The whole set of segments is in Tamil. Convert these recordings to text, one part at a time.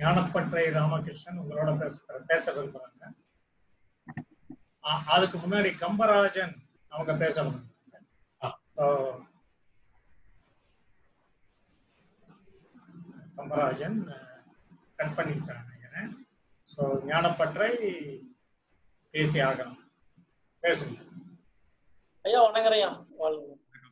ஞானப்பற்றை ராமகிருஷ்ணன் உங்களோட பேச பேச விரும்புறாங்க அ- அதுக்கு முன்னாடி கம்பராஜன் அவங்க பேச விரும்புறாங்க So, கம்பராஜன் கட் பண்ணிட்டாங்க நினைக்கிறேன் ஸோ ஞானப்பற்றை பேசி ஆகணும் பேசுங்க ஐயா வணங்குறேன் ஐயா வாழ்க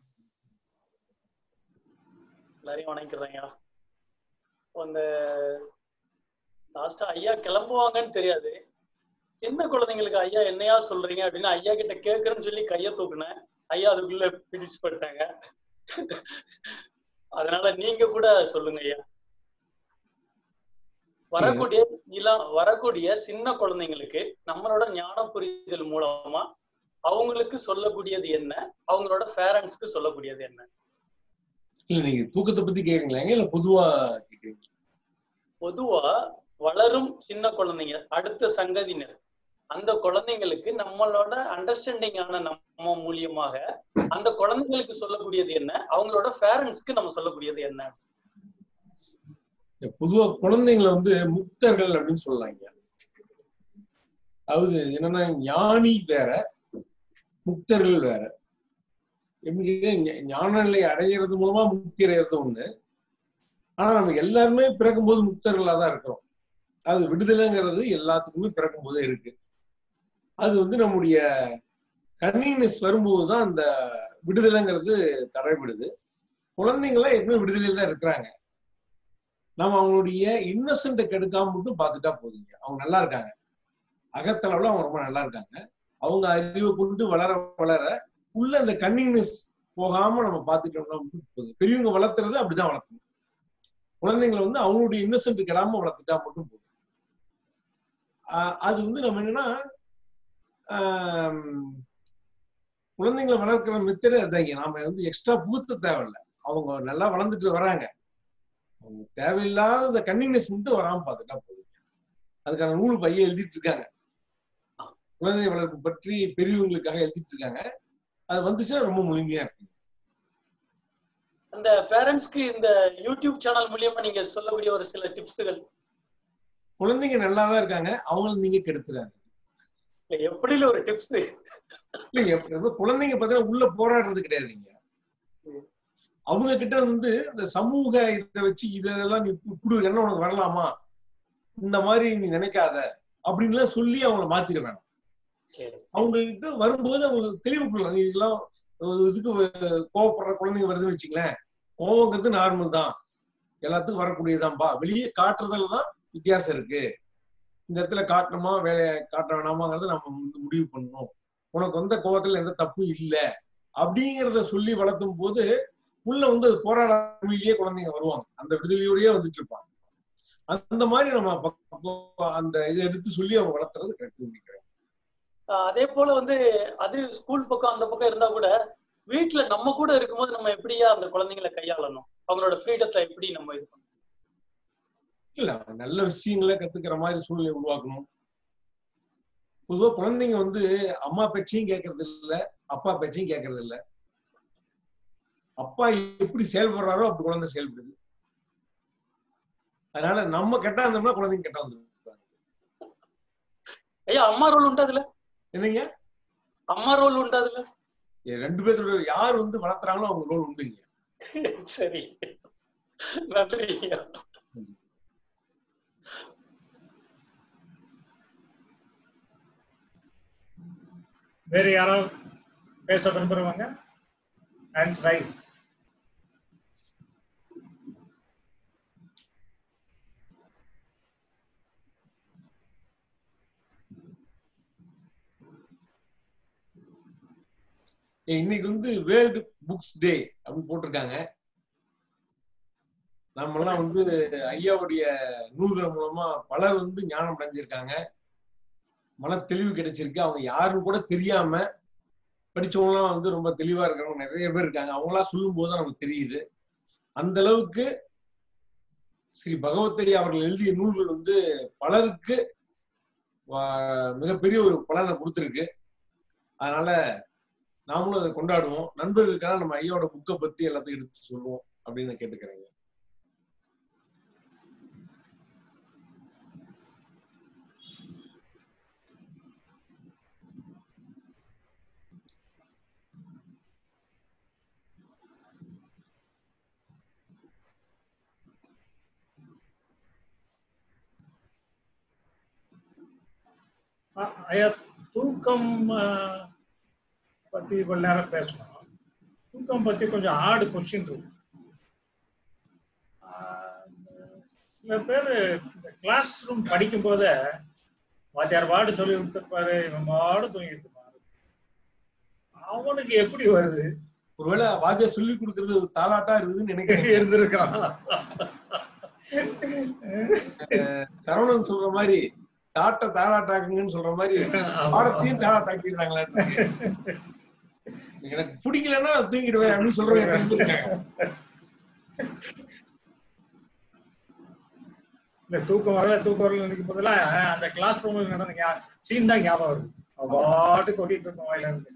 எல்லாரையும் வணங்கிக்கிறேன் ஐயா அந்த லாஸ்டா ஐயா கிளம்புவாங்கன்னு தெரியாது சின்ன குழந்தைங்களுக்கு ஐயா என்னையா சொல்றீங்க அப்படின்னு ஐயா கிட்ட கேக்குறேன்னு சொல்லி கைய தூக்குனேன் ஐயா அதுக்குள்ள பிடிச்சு போட்டாங்க அதனால நீங்க கூட சொல்லுங்க ஐயா வரக்கூடிய இளம் வரக்கூடிய சின்ன குழந்தைங்களுக்கு நம்மளோட ஞான புரிதல் மூலமா அவங்களுக்கு சொல்லக்கூடியது என்ன அவங்களோட பேரண்ட்ஸ்க்கு சொல்லக்கூடியது என்ன இல்ல நீங்க தூக்கத்தை பத்தி கேக்குறீங்களா இல்ல பொதுவா கேக்குறீங்க பொதுவா வளரும் சின்ன குழந்தைங்க அடுத்த சங்கதியினர் அந்த குழந்தைங்களுக்கு நம்மளோட அண்டர்ஸ்டாண்டிங் ஆன நம்ம மூலியமாக அந்த குழந்தைங்களுக்கு சொல்லக்கூடியது என்ன அவங்களோட பேரண்ட்ஸ்க்கு நம்ம சொல்லக்கூடியது என்ன பொதுவா குழந்தைங்களை வந்து முக்தர்கள் அப்படின்னு சொல்லலாங்க அதாவது என்னன்னா ஞானி வேற முக்தர்கள் வேற எப்படி கேட்டீங்கன்னா, ஞ- ஞான நிலை அடையிறது மூலமா முக்தி அடையிறது ஒண்ணு ஆனா நம்ம எல்லாருமே பிறக்கும் போது முக்தர்களா தான் இருக்கிறோம் அது விடுதலைங்கிறது எல்லாத்துக்குமே பிறக்கும் போதே இருக்கு அது வந்து நம்முடைய கன்வீனியன்ஸ் வரும்போது தான் அந்த விடுதலைங்கிறது தடைபடுது குழந்தைங்களாம் எப்பவுமே விடுதலையில தான் இருக்கிறாங்க நம்ம அவங்களுடைய இன்னசென்ட்டை கெடுக்காம மட்டும் பார்த்துட்டா போதுங்க அவங்க நல்லா இருக்காங்க அகத்தளவுல அவங்க ரொம்ப நல்லா இருக்காங்க அவங்க அறிவை கொண்டு வளர வளர உள்ள அந்த கன்வீனியன்ஸ் போகாம நம்ம பார்த்துட்டோம்னா மட்டும் போதும் பெரியவங்க வளர்த்துறது அப்படிதான் வளர்த்தணும் குழந்தைங்களை வந்து அவங்களுடைய இன்னசென்ட் கெடாம வளர்த்துட்டா மட்டும் போதும் ஆஹ் அது வந்து நம்ம என்னன்னா ஆம், குழந்தைங்களை வளர்க்கிற மெத்தடே அதாங்க நாம வந்து எக்ஸ்ட்ரா புகுத்த தேவையில்லை அவங்க நல்லா வளர்ந்துட்டு வராங்க அவங்க தேவையில்லாத இந்த கன்வீனியன்ஸ் மட்டும் வராம பார்த்துட்டா போதும் அதுக்கான நூல் பைய எழுதிட்டு இருக்காங்க குழந்தை வளர்ப்பு பற்றி பெரியவங்களுக்காக எழுதிட்டு இருக்காங்க அது வந்துச்சுன்னா ரொம்ப முழுமையா இருக்கு அந்த பேரண்ட்ஸ்க்கு இந்த யூடியூப் சேனல் மூலியமா நீங்க சொல்லக்கூடிய ஒரு சில டிப்ஸுகள் குழந்தைங்க நல்லா தான் இருக்காங்க அவங்கள நீங்க கெடுத்துறாங்க எப்படி ஒரு டிப்ஸ் இல்லைங்க இப்ப குழந்தைங்க பார்த்தீங்கன்னா உள்ள போராடுறது கிடையாதுங்க அவங்க கிட்ட வந்து இந்த சமூக இதை வச்சு இதெல்லாம் நீ இப்படி ஒரு எண்ணம் உனக்கு வரலாமா இந்த மாதிரி நீ நினைக்காத அப்படின்லாம் சொல்லி அவங்கள மாத்திர வேணாம் சரி அவங்க கிட்ட வரும்போது அவங்களுக்கு தெளிவுக்குள்ள நீ இதெல்லாம் ஒரு இதுக்கு வ- கோவப்படுற குழந்தைங்க வருதுன்னு வச்சுங்களேன் கோவங்கிறது நார்மல் தான் எல்லாத்துக்கும் வரக்கூடியதுதான்பா வெளியே காட்டுறதுல தான் வித்தியாசம் இருக்கு இந்த இடத்துல காட்டணுமா வேலையை காட்ட வேணாமாங்கிறத நம்ம வந்து முடிவு பண்ணணும் உனக்கு வந்த கோவத்துல எந்த தப்பும் இல்லை அப்படிங்கிறத சொல்லி வளர்த்தும் போது உள்ள வந்து அது போராடாமையிலேயே குழந்தைங்க வருவாங்க அந்த விடுதலையோடயே வந்துட்டு இருப்பாங்க அந்த மாதிரி நம்ம பக்கம் அந்த இதை எடுத்து சொல்லி அவங்க வளர்த்துறது கரெக்ட் நினைக்கிறேன் ஆஹ் அதே போல வந்து அது ஸ்கூல் பக்கம் அந்த பக்கம் இருந்தா கூட வீட்டுல நம்ம கூட இருக்கும்போது நம்ம எப்படியா அந்த குழந்தைங்களை கையாளணும் அவங்களோட ஃப்ரீடத்தை எப்படி நம்ம இது பண்ணணும் இல்ல நல்ல விஷயங்களை கத்துக்கிற மாதிரி சூழ்நிலை உருவாக்கணும் பொதுவா குழந்தைங்க வந்து அம்மா பேச்சையும் கேட்கறது இல்ல அப்பா பேச்சையும் கேட்கறது இல்ல அப்பா எப்படி செயல்படுறாரோ அப்படி குழந்தை செயல்படுது அதனால நம்ம கெட்டா இருந்தோம்னா குழந்தைங்க கெட்டா வந்துருப்பாங்க ஐயா அம்மா ரோல் உண்டு அதுல என்னங்க அம்மா ரோல் உண்டு அதுல ரெண்டு பேர்த்தோட யார் வந்து வளர்த்துறாங்களோ அவங்க ரோல் உண்டுங்க சரி நன்றி ஐயா வேற யாராவது பேச விரும்புறவங்க ஹேண்ட்ஸ் ரைஸ் இன்னைக்கு வந்து வேர்ல்டு புக்ஸ் டே அப்படின்னு போட்டிருக்காங்க நம்மெல்லாம் வந்து ஐயாவுடைய நூல்கள் மூலமா பலர் வந்து ஞானம் அடைஞ்சிருக்காங்க மன தெளிவு கிடைச்சிருக்கு அவங்க யாருன்னு கூட தெரியாம படிச்சவங்களாம் வந்து ரொம்ப தெளிவா இருக்கிறவங்க நிறைய பேர் இருக்காங்க அவங்களா சொல்லும் போது தான் நமக்கு தெரியுது அந்த அளவுக்கு ஸ்ரீ பகவத்தை அவர்கள் எழுதிய நூல்கள் வந்து பலருக்கு வா- மிகப்பெரிய ஒரு பலனை கொடுத்துருக்கு அதனால நாமளும் அதை கொண்டாடுவோம் நண்பர்களுக்காக நம்ம ஐயாவோட புக்கை பத்தி எல்லாத்தையும் எடுத்து சொல்லுவோம் அப்படின்னு நான் கேட்டுக்கிறேங்க அ- ஐயா தூக்கம் ஆ, பத்தி இவ்வளவு நேரம் பேசணும் தூக்கம் பத்தி கொஞ்சம் ஹார்டு கொஸ்டின் இருக்கு ஆ, சில பேர் இந்த கிளாஸ் ரூம் படிக்கும் போதே வாத்தியார் பாடு சொல்லி கொடுத்துருப்பாரு இவன் பாடு தூங்கிட்டு இருப்பாரு அவனுக்கு எப்படி வருது ஒருவேளை வாத்தியார் சொல்லி கொடுக்கறது ஒரு தாலாட்டா இருக்குதுன்னு நினைக்கிறேன் இருந்திருக்கான் சரவணன் சொல்ற மாதிரி தாட்ட தாலாட்டாக்குங்கன்னு சொல்ற மாதிரி பாடத்தையும் தாலாட்டாக்கிடுறாங்களான்னு எனக்கு பிடிக்கலன்னா நான் தூங்கிடுவேன் அப்படின்னு சொல்றவங்க எத்தனை பேர் இருக்காங்க இல்ல தூக்கம் வரல தூக்கம் வரல நினைக்கும் போதெல்லாம் அந்த கிளாஸ் ரூம்ல நடந்த சீன் தான் ஞாபகம் வருது அவன் பாட்டு கொட்டிட்டு இருக்கும் வாயில இருந்து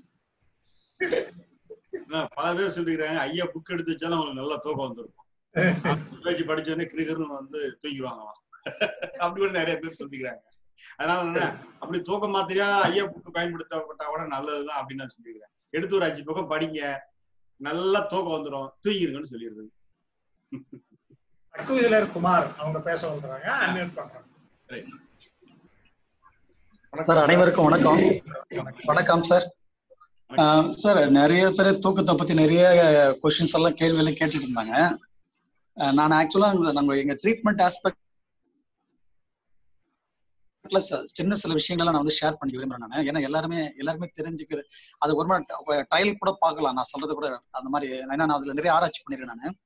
ஆனா, பல பேர் சொல்லிக்கிறாங்க ஐயா புக் எடுத்து வச்சாலும் அவங்களுக்கு நல்லா தூக்கம் வந்திருக்கும் பேச்சு படிச்ச உடனே கிரிகர்னு வந்து தூங்கிடுவாங்களாம் அப்படி கூட நிறைய பேர் சொல்லிக்கிறாங்க அதனால என்ன, அப்படி தூக்க மாத்திரையா ஐயா புக்கு பயன்படுத்தப்பட்டா கூட நல்லதுதான் அப்படின்னு நான் சொல்லிக்கிறேன் எடுத்து ஒரு அஞ்சு பக்கம் படிங்க நல்லா தூக்கம் வந்துடும் தூங்கிருங்கன்னு சொல்லிடுறது அக்குவிலர் குமார் அவங்க பேச வந்துறாங்க அன்மியூட் பண்றாங்க சார் அனைவருக்கும் வணக்கம் வணக்கம் சார் ஆஹ் சார் நிறைய பேர் தூக்கத்தை பத்தி நிறைய கொஸ்டின்ஸ் எல்லாம் கேள்வியில கேட்டுட்டு இருந்தாங்க ஆஹ் நான் ஆக்சுவலா நம்ம எங்க ட்ரீட்மெண்ட் ஆஸ்பெக்ட் பிளஸ் சின்ன சில விஷயங்களை நான் வந்து ஷேர் பண்ணி விரும்புறேன் நான் ஏன்னா எல்லாருமே எல்லாருமே தெரிஞ்சுக்கிறது அது ஒரு மாதிரி டைல் கூட பார்க்கலாம் நான் சொல்றது கூட அந்த மாதிரி ஏன்னா நான் அதுல நிறைய ஆராய்ச்சி பண்ணிருக்கேன் நான்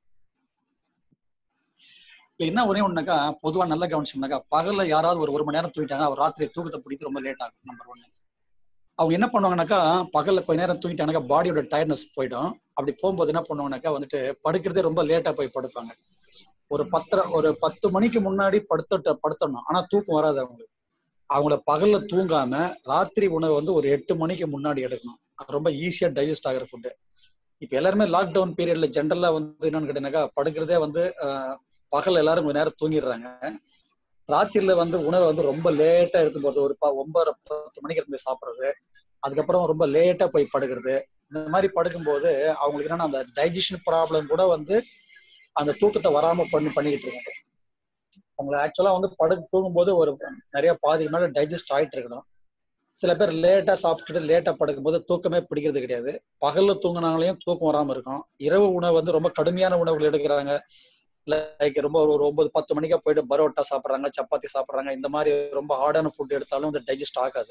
இல்ல என்ன ஒரே ஒண்ணுனாக்கா பொதுவா நல்ல கவனிச்சோம்னாக்கா பகல்ல யாராவது ஒரு ஒரு மணி நேரம் தூங்கிட்டாங்க அவர் ராத்திரி தூக்கத்தை பிடித்து ரொம்ப லேட் ஆகும் நம்பர் ஒன்னு அவங்க என்ன பண்ணுவாங்கனாக்கா பகல்ல கொஞ்ச நேரம் தூங்கிட்டாங்கனாக்கா பாடியோட டயர்ட்னஸ் போயிடும் அப்படி போகும்போது என்ன பண்ணுவாங்கனாக்கா வந்துட்டு படுக்கிறதே ரொம்ப லேட்டா போய் படுப்பாங்க ஒரு பத்தரை ஒரு பத்து மணிக்கு முன்னாடி படுத்த படுத்தணும் ஆனா தூக்கம் வராது அவங்களுக்கு அவங்கள பகல்ல தூங்காம ராத்திரி உணவு வந்து ஒரு எட்டு மணிக்கு முன்னாடி எடுக்கணும் அது ரொம்ப ஈஸியா டைஜஸ்ட் ஆகிற ஃபுட்டு இப்ப எல்லாருமே லாக்டவுன் பீரியட்ல ஜென்ரலா வந்து என்னன்னு கேட்டீங்கன்னாக்கா படுக்கிறதே வந்து ஆஹ், பகல் எல்லாரும் கொஞ்ச நேரம் தூங்கிடுறாங்க ராத்திரில வந்து உணவை வந்து ரொம்ப லேட்டா எடுத்து போறது ஒரு ப- ஒன்பது பத்து மணிக்கு இருந்து சாப்பிடுறது அதுக்கப்புறம் ரொம்ப லேட்டா போய் படுக்கிறது இந்த மாதிரி படுக்கும்போது அவங்களுக்கு என்னன்னா அந்த டைஜஷன் ப்ராப்ளம் கூட வந்து அந்த தூக்கத்தை வராம பண்ணி பண்ணிக்கிட்டு இருக்காங்க அவங்களை ஆக்சுவலா வந்து படு தூங்கும்போது ஒரு நிறைய பாதிக்கு மேல டைஜஸ்ட் ஆயிட்டு இருக்கணும் சில பேர் லேட்டா சாப்பிட்டுட்டு லேட்டா படுக்கும்போது தூக்கமே பிடிக்கிறது கிடையாது பகல்ல தூங்கினாங்களையும் தூக்கம் வராம இருக்கும் இரவு உணவு வந்து ரொம்ப கடுமையான உணவுகள் எடுக்கிறாங்க லைக் ரொம்ப ஒரு ஒரு ஒன்பது பத்து மணிக்கா போயிட்டு பரோட்டா சாப்பிட்றாங்க சப்பாத்தி சாப்பிட்றாங்க இந்த மாதிரி ரொம்ப ஹார்டான ஃபுட் எடுத்தாலும் வந்து டைஜஸ்ட் ஆகாது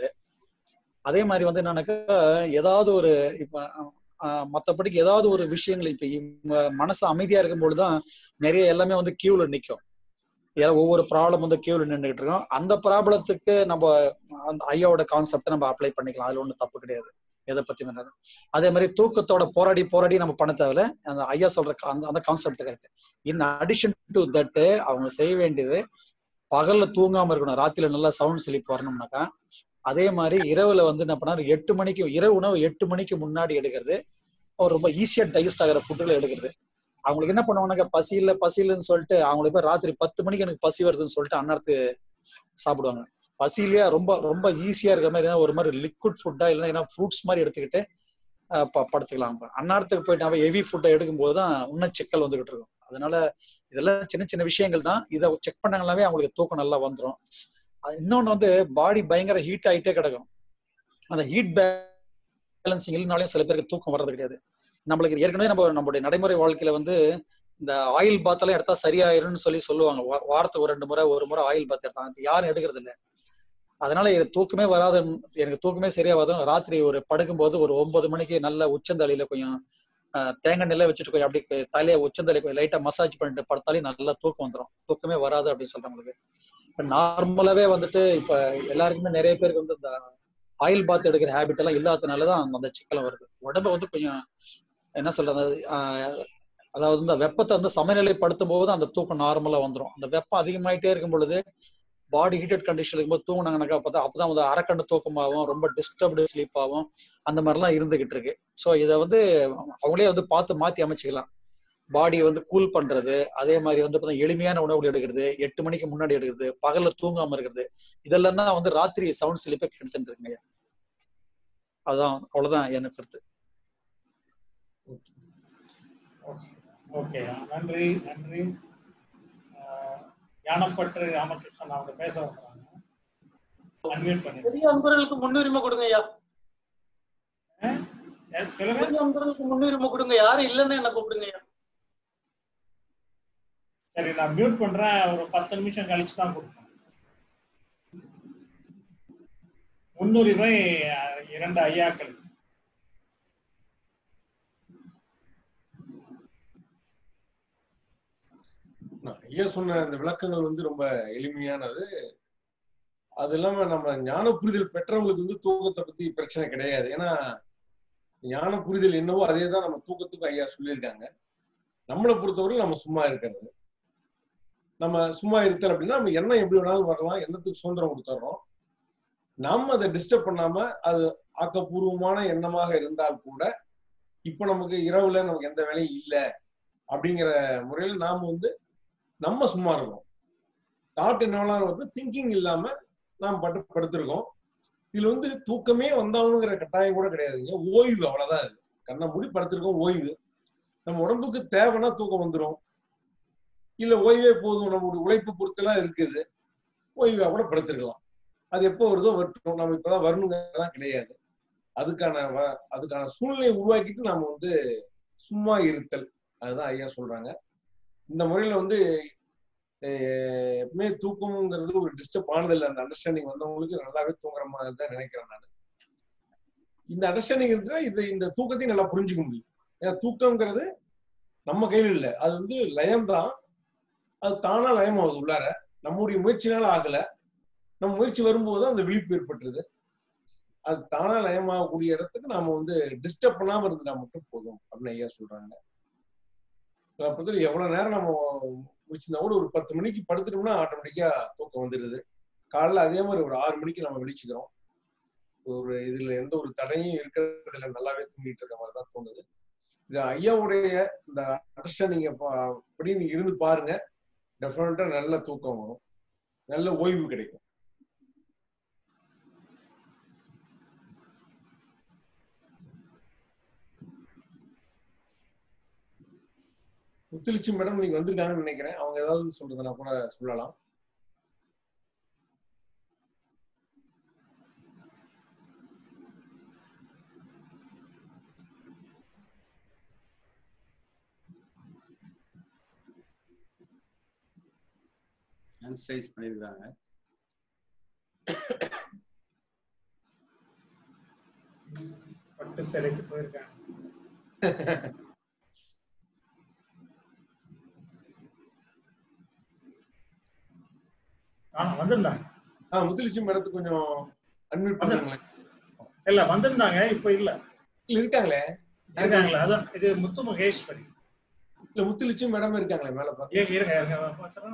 அதே மாதிரி வந்து என்னன்னாக்கா ஏதாவது ஒரு இப்ப ஆஹ், மத்தபடிக்கு ஏதாவது ஒரு விஷயங்கள் இப்ப இவங்க மனசு அமைதியா இருக்கும் பொழுதுதான் நிறைய எல்லாமே வந்து கியூல நிக்கும் ஏன்னா ஒவ்வொரு ப்ராப்ளம் வந்து கியூல நின்றுட்டு இருக்கோம் அந்த ப்ராப்ளத்துக்கு நம்ம அந்த ஐயாவோட கான்செப்டை நம்ம அப்ளை பண்ணிக்கலாம் அதுல ஒன்றும் தப்பு கிடையாது எதை பத்தி வேணாலும் அதே மாதிரி தூக்கத்தோட போராடி போராடி நம்ம பண்ண தேவையில்ல அந்த ஐயா சொல்ற கா- அந்த அந்த concept correct in addition to that அவங்க செய்ய வேண்டியது பகல்ல தூங்காம இருக்கணும் ராத்திரில நல்லா சவுண்ட் ஸ்லீப் வரணும்னாக்கா அதே மாதிரி இரவுல வந்து என்ன பண்ணாரு எட்டு மணிக்கு இரவு உணவு எட்டு மணிக்கு முன்னாடி எடுக்கிறது அவர் ரொம்ப ஈஸியா டைஜஸ்ட் ஆகிற ஃபுட்டுகளை எடுக்கிறது அவங்களுக்கு என்ன பண்ணுவாங்கன்னாக்கா பசி இல்ல பசி இல்லைன்னு சொல்லிட்டு அவங்களுக்கு போய் ராத்திரி பத்து மணிக்கு எனக்கு பசி வருதுன்னு சொல்லிட்டு அன்னத்து சாப்பிடுவாங்க பசியிலேயே ரொம்ப ரொம்ப ஈஸியா இருக்கிற மாதிரி ஏதாவது ஒரு மாதிரி லிக்விட் ஃபுட்டா இல்லைன்னா ஃப்ரூட்ஸ் மாதிரி எடுத்துக்கிட்டு அஹ் ப- படுத்துக்கலாம் அன்னாரத்துக்கு போயிட்டு அவன் ஹெவி ஃபுட்டை எடுக்கும்போது தான் இன்னும் சிக்கல் வந்துகிட்டு இருக்கும் அதனால இதெல்லாம் சின்ன சின்ன விஷயங்கள் தான் இதை செக் பண்ணாங்கனாவே அவங்களுக்கு தூக்கம் நல்லா வந்துடும் இன்னொன்னு வந்து பாடி பயங்கர ஹீட் ஆயிட்டே கிடக்கும் அந்த ஹீட் பேலன்சிங் இல்லைனாலையும் சில பேருக்கு தூக்கம் வர்றது கிடையாது நம்மளுக்கு ஏற்கனவே நம்ம நம்மளுடைய நடைமுறை வாழ்க்கையில வந்து இந்த ஆயில் பாத் எல்லாம் எடுத்தா சரியாயிரும்னு சொல்லி சொல்லுவாங்க வா- வாரத்துக்கு ஒரு ரெண்டு முறை ஒரு முறை ஆயில் பாத் எடுத்தாங்க யாரும் எடுக்கிறது இல்ல அதனால எனக்கு தூக்கமே வராது எனக்கு தூக்கமே சரியா வரும் ராத்திரி ஒரு படுக்கும்போது ஒரு ஒன்பது மணிக்கு நல்ல உச்சந்தலையில கொஞ்சம் ஆஹ், தேங்காய் நிலை வச்சுட்டு கொஞ்சம் அப்படி தலையை உச்சந்தலை கொஞ்சம் லைட்டா மசாஜ் பண்ணிட்டு படுத்தாலே நல்லா தூக்கம் வந்துடும் தூக்கமே வராது அப்படின்னு சொல்றவங்களுக்கு இப்ப நார்மலாவே வந்துட்டு இப்ப எல்லாருக்குமே நிறைய பேருக்கு வந்து இந்த ஆயில் பாத் எடுக்கிற ஹேபிட் எல்லாம் இல்லாததுனாலதான் அந்த சிக்கலம் வருது உடம்ப வந்து கொஞ்சம் என்ன சொல்றது ஆஹ், அதாவது இந்த வெப்பத்தை வந்து சமநிலைப்படுத்தும் போது அந்த தூக்கம் நார்மலா வந்துடும் அந்த வெப்பம் அதிகமாயிட்டே இருக்கும் பொழுது பாடி ஹீட்டட் கண்டிஷன் இருக்கும்போது தூங்கினாங்கனாக்கா அப்பதான் அப்பதான் வந்து அரைக்கண்டு தூக்கமாகும் ரொம்ப டிஸ்டர்ப்டு ஸ்லீப் ஆகும் அந்த மாதிரிலாம் இருந்துகிட்டு இருக்கு ஸோ இதை வந்து அவங்களே வந்து பார்த்து மாத்தி அமைச்சுக்கலாம் பாடியை வந்து கூல் பண்றது அதே மாதிரி வந்து பார்த்தீங்கன்னா எளிமையான உணவுகள் எடுக்கிறது எட்டு மணிக்கு முன்னாடி எடுக்கிறது பகல்ல தூங்காம இருக்கிறது இதெல்லாம் தான் வந்து ராத்திரி சவுண்ட் ஸ்லீப்பை கெடுத்துட்டு இருக்குங்க அதான் அவ்வளவுதான் எனக்கு கருத்து ஓகே நன்றி நன்றி ஆஹ், யானப்பற்று ராமகிருஷ்ணன் அவங்க பேச வந்தாங்க அன்மியூட் பண்ணுங்க பெரிய அன்பர்களுக்கு முன்னுரிமை கொடுங்க ஐயா யார் சொல்லுங்க பெரிய அன்பர்களுக்கு முன்னுரிமை கொடுங்க யாரும் இல்லைன்னு என்ன கூப்பிடுங்க ஐயா சரி நான் மியூட் பண்றேன் ஒரு பத்து நிமிஷம் கழிச்சு தான் கொடுப்பேன் முன்னுரிமை அஹ், இரண்டு ஐயாக்கள் நான் ஐயா சொன்ன இந்த விளக்கங்கள் வந்து ரொம்ப எளிமையானது அது இல்லாம நம்ம ஞான புரிதல் பெற்றவங்களுக்கு வந்து தூக்கத்தை பத்தி பிரச்சனை கிடையாது ஏன்னா ஞான புரிதல் என்னவோ அதே தான் நம்ம தூக்கத்துக்கும் ஐயா சொல்லியிருக்காங்க நம்மளை பொறுத்தவரை நம்ம சும்மா இருக்கிறது நம்ம சும்மா இருத்தல் அப்படின்னா நம்ம எண்ணம் எப்படி வேணாலும் வரலாம் எண்ணத்துக்கு சுதந்திரம் கொடுத்துட்றோம் நம்ம அதை டிஸ்டர்ப் பண்ணாம அது ஆக்கப்பூர்வமான எண்ணமாக இருந்தால் கூட இப்ப நமக்கு இரவுல நமக்கு எந்த வேலையும் இல்லை அப்படிங்கிற முறையில் நாம வந்து நம்ம சும்மா இருக்கோம் தாட் என்ன வந்து திங்கிங் இல்லாம நாம் பட்டு படுத்திருக்கோம் இதுல வந்து தூக்கமே வந்தாகணுங்கிற கட்டாயம் கூட கிடையாதுங்க ஓய்வு அவ்வளவுதான் இது கண்ணை மூடி படுத்திருக்கோம் ஓய்வு நம்ம உடம்புக்கு தேவைன்னா தூக்கம் வந்துடும் இல்ல ஓய்வே போதும் நம்மளுடைய உழைப்பு பொறுத்தெல்லாம் இருக்குது ஓய்வா கூட படுத்திருக்கலாம் அது எப்போ வருதோ வரட்டும் நம்ம இப்பதான் வரணுங்கிறதெல்லாம் கிடையாது அதுக்கான வ- அதுக்கான சூழ்நிலையை உருவாக்கிட்டு நாம வந்து சும்மா இருத்தல் அதுதான் ஐயா சொல்றாங்க இந்த முறையில வந்து அஹ், எப்பவுமே தூக்கம்ங்கிறது ஒரு டிஸ்டர்ப் ஆனதில்லை அந்த அண்டர்ஸ்டாண்டிங் வந்தவங்களுக்கு நல்லாவே தூங்குற மாதிரி தான் நினைக்கிறேன் நான் இந்த அண்டர்ஸ்டாண்டிங் இருந்துச்சுன்னா இது இந்த தூக்கத்தையும் நல்லா புரிஞ்சுக்க முடியும் ஏன்னா தூக்கம்ங்கிறது நம்ம கையில் இல்லை அது வந்து லயம் தான் அது தானா லயம் ஆகுது உள்ளார நம்முடைய முயற்சினால ஆகல நம்ம முயற்சி வரும்போது தான் அந்த விழிப்பு ஏற்பட்டுருது அது தானா லயமாகக்கூடிய இடத்துக்கு நாம வந்து டிஸ்டர்ப் பண்ணாம இருந்தா மட்டும் போதும் அப்படின்னு ஐயா சொல்றாங்க அதை பொறுத்தவரை எவ்வளவு நேரம் நம்ம முடிச்சிருந்தா கூட ஒரு பத்து மணிக்கு படுத்துட்டோம்னா ஆட்டோமேட்டிக்கா தூக்கம் வந்துடுது காலைல அதே மாதிரி ஒரு ஆறு மணிக்கு நம்ம விழிச்சுக்கிறோம் ஒரு இதுல எந்த ஒரு தடையும் இருக்கிறதுல நல்லாவே தூங்கிட்டு இருக்க மாதிரி தான் தோணுது இது ஐயாவுடைய இந்த அண்டர்ஸ்டாண்டிங் படி நீங்க இருந்து பாருங்க டெஃபினட்டா நல்ல தூக்கம் வரும் நல்ல ஓய்வு கிடைக்கும் முத்துலிச்சி மேடம் நீங்க வந்திருக்காங்கன்னு நினைக்கிறேன் அவங்க ஏதாவது சொல்றதுனா கூட சொல்லலாம் ஆன்சரைஸ் பண்ணியிருக்காங்க பட்டு சிலைக்கு போயிருக்காங்க ஆ வந்திருந்தாங்க ஆஹ் முத்துலிச்சி மேடத்துக்கு கொஞ்சம் அன்மியூட் பண்ணுங்களேன் இல்ல வந்திருந்தாங்க இப்ப இல்ல இல்ல இருக்காங்களே இருக்காங்களா அதான் இது முத்து மகேஸ்வரி இல்ல முத்துலிச்சி மேடம் இருக்காங்களே மேல பாத்து ஏ- இருங்க இருங்க பார்த்தா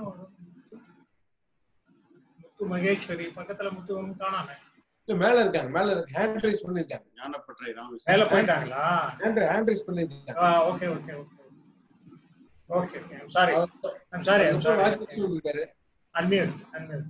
முத்து மகேஸ்வரி பக்கத்துல முத்து ஒண்ணு காணாம இல்ல மேல இருக்காங்க மேல இருக்கு ஹேண்ட் ரைஸ் பண்ணிருக்காங்க ஞானப்பற்றை மேல ராமகிருஷ்ணன் போயிட்டாங்களா ஹேண்ட் ஹேண்ட் ரைஸ் பண்ணிருக்காங்க okay okay okay okay I'm sorry I'm sorry I'm sorry Rajalakshmi வந்திருக்காரு அன்மியூட் அன்மியூட்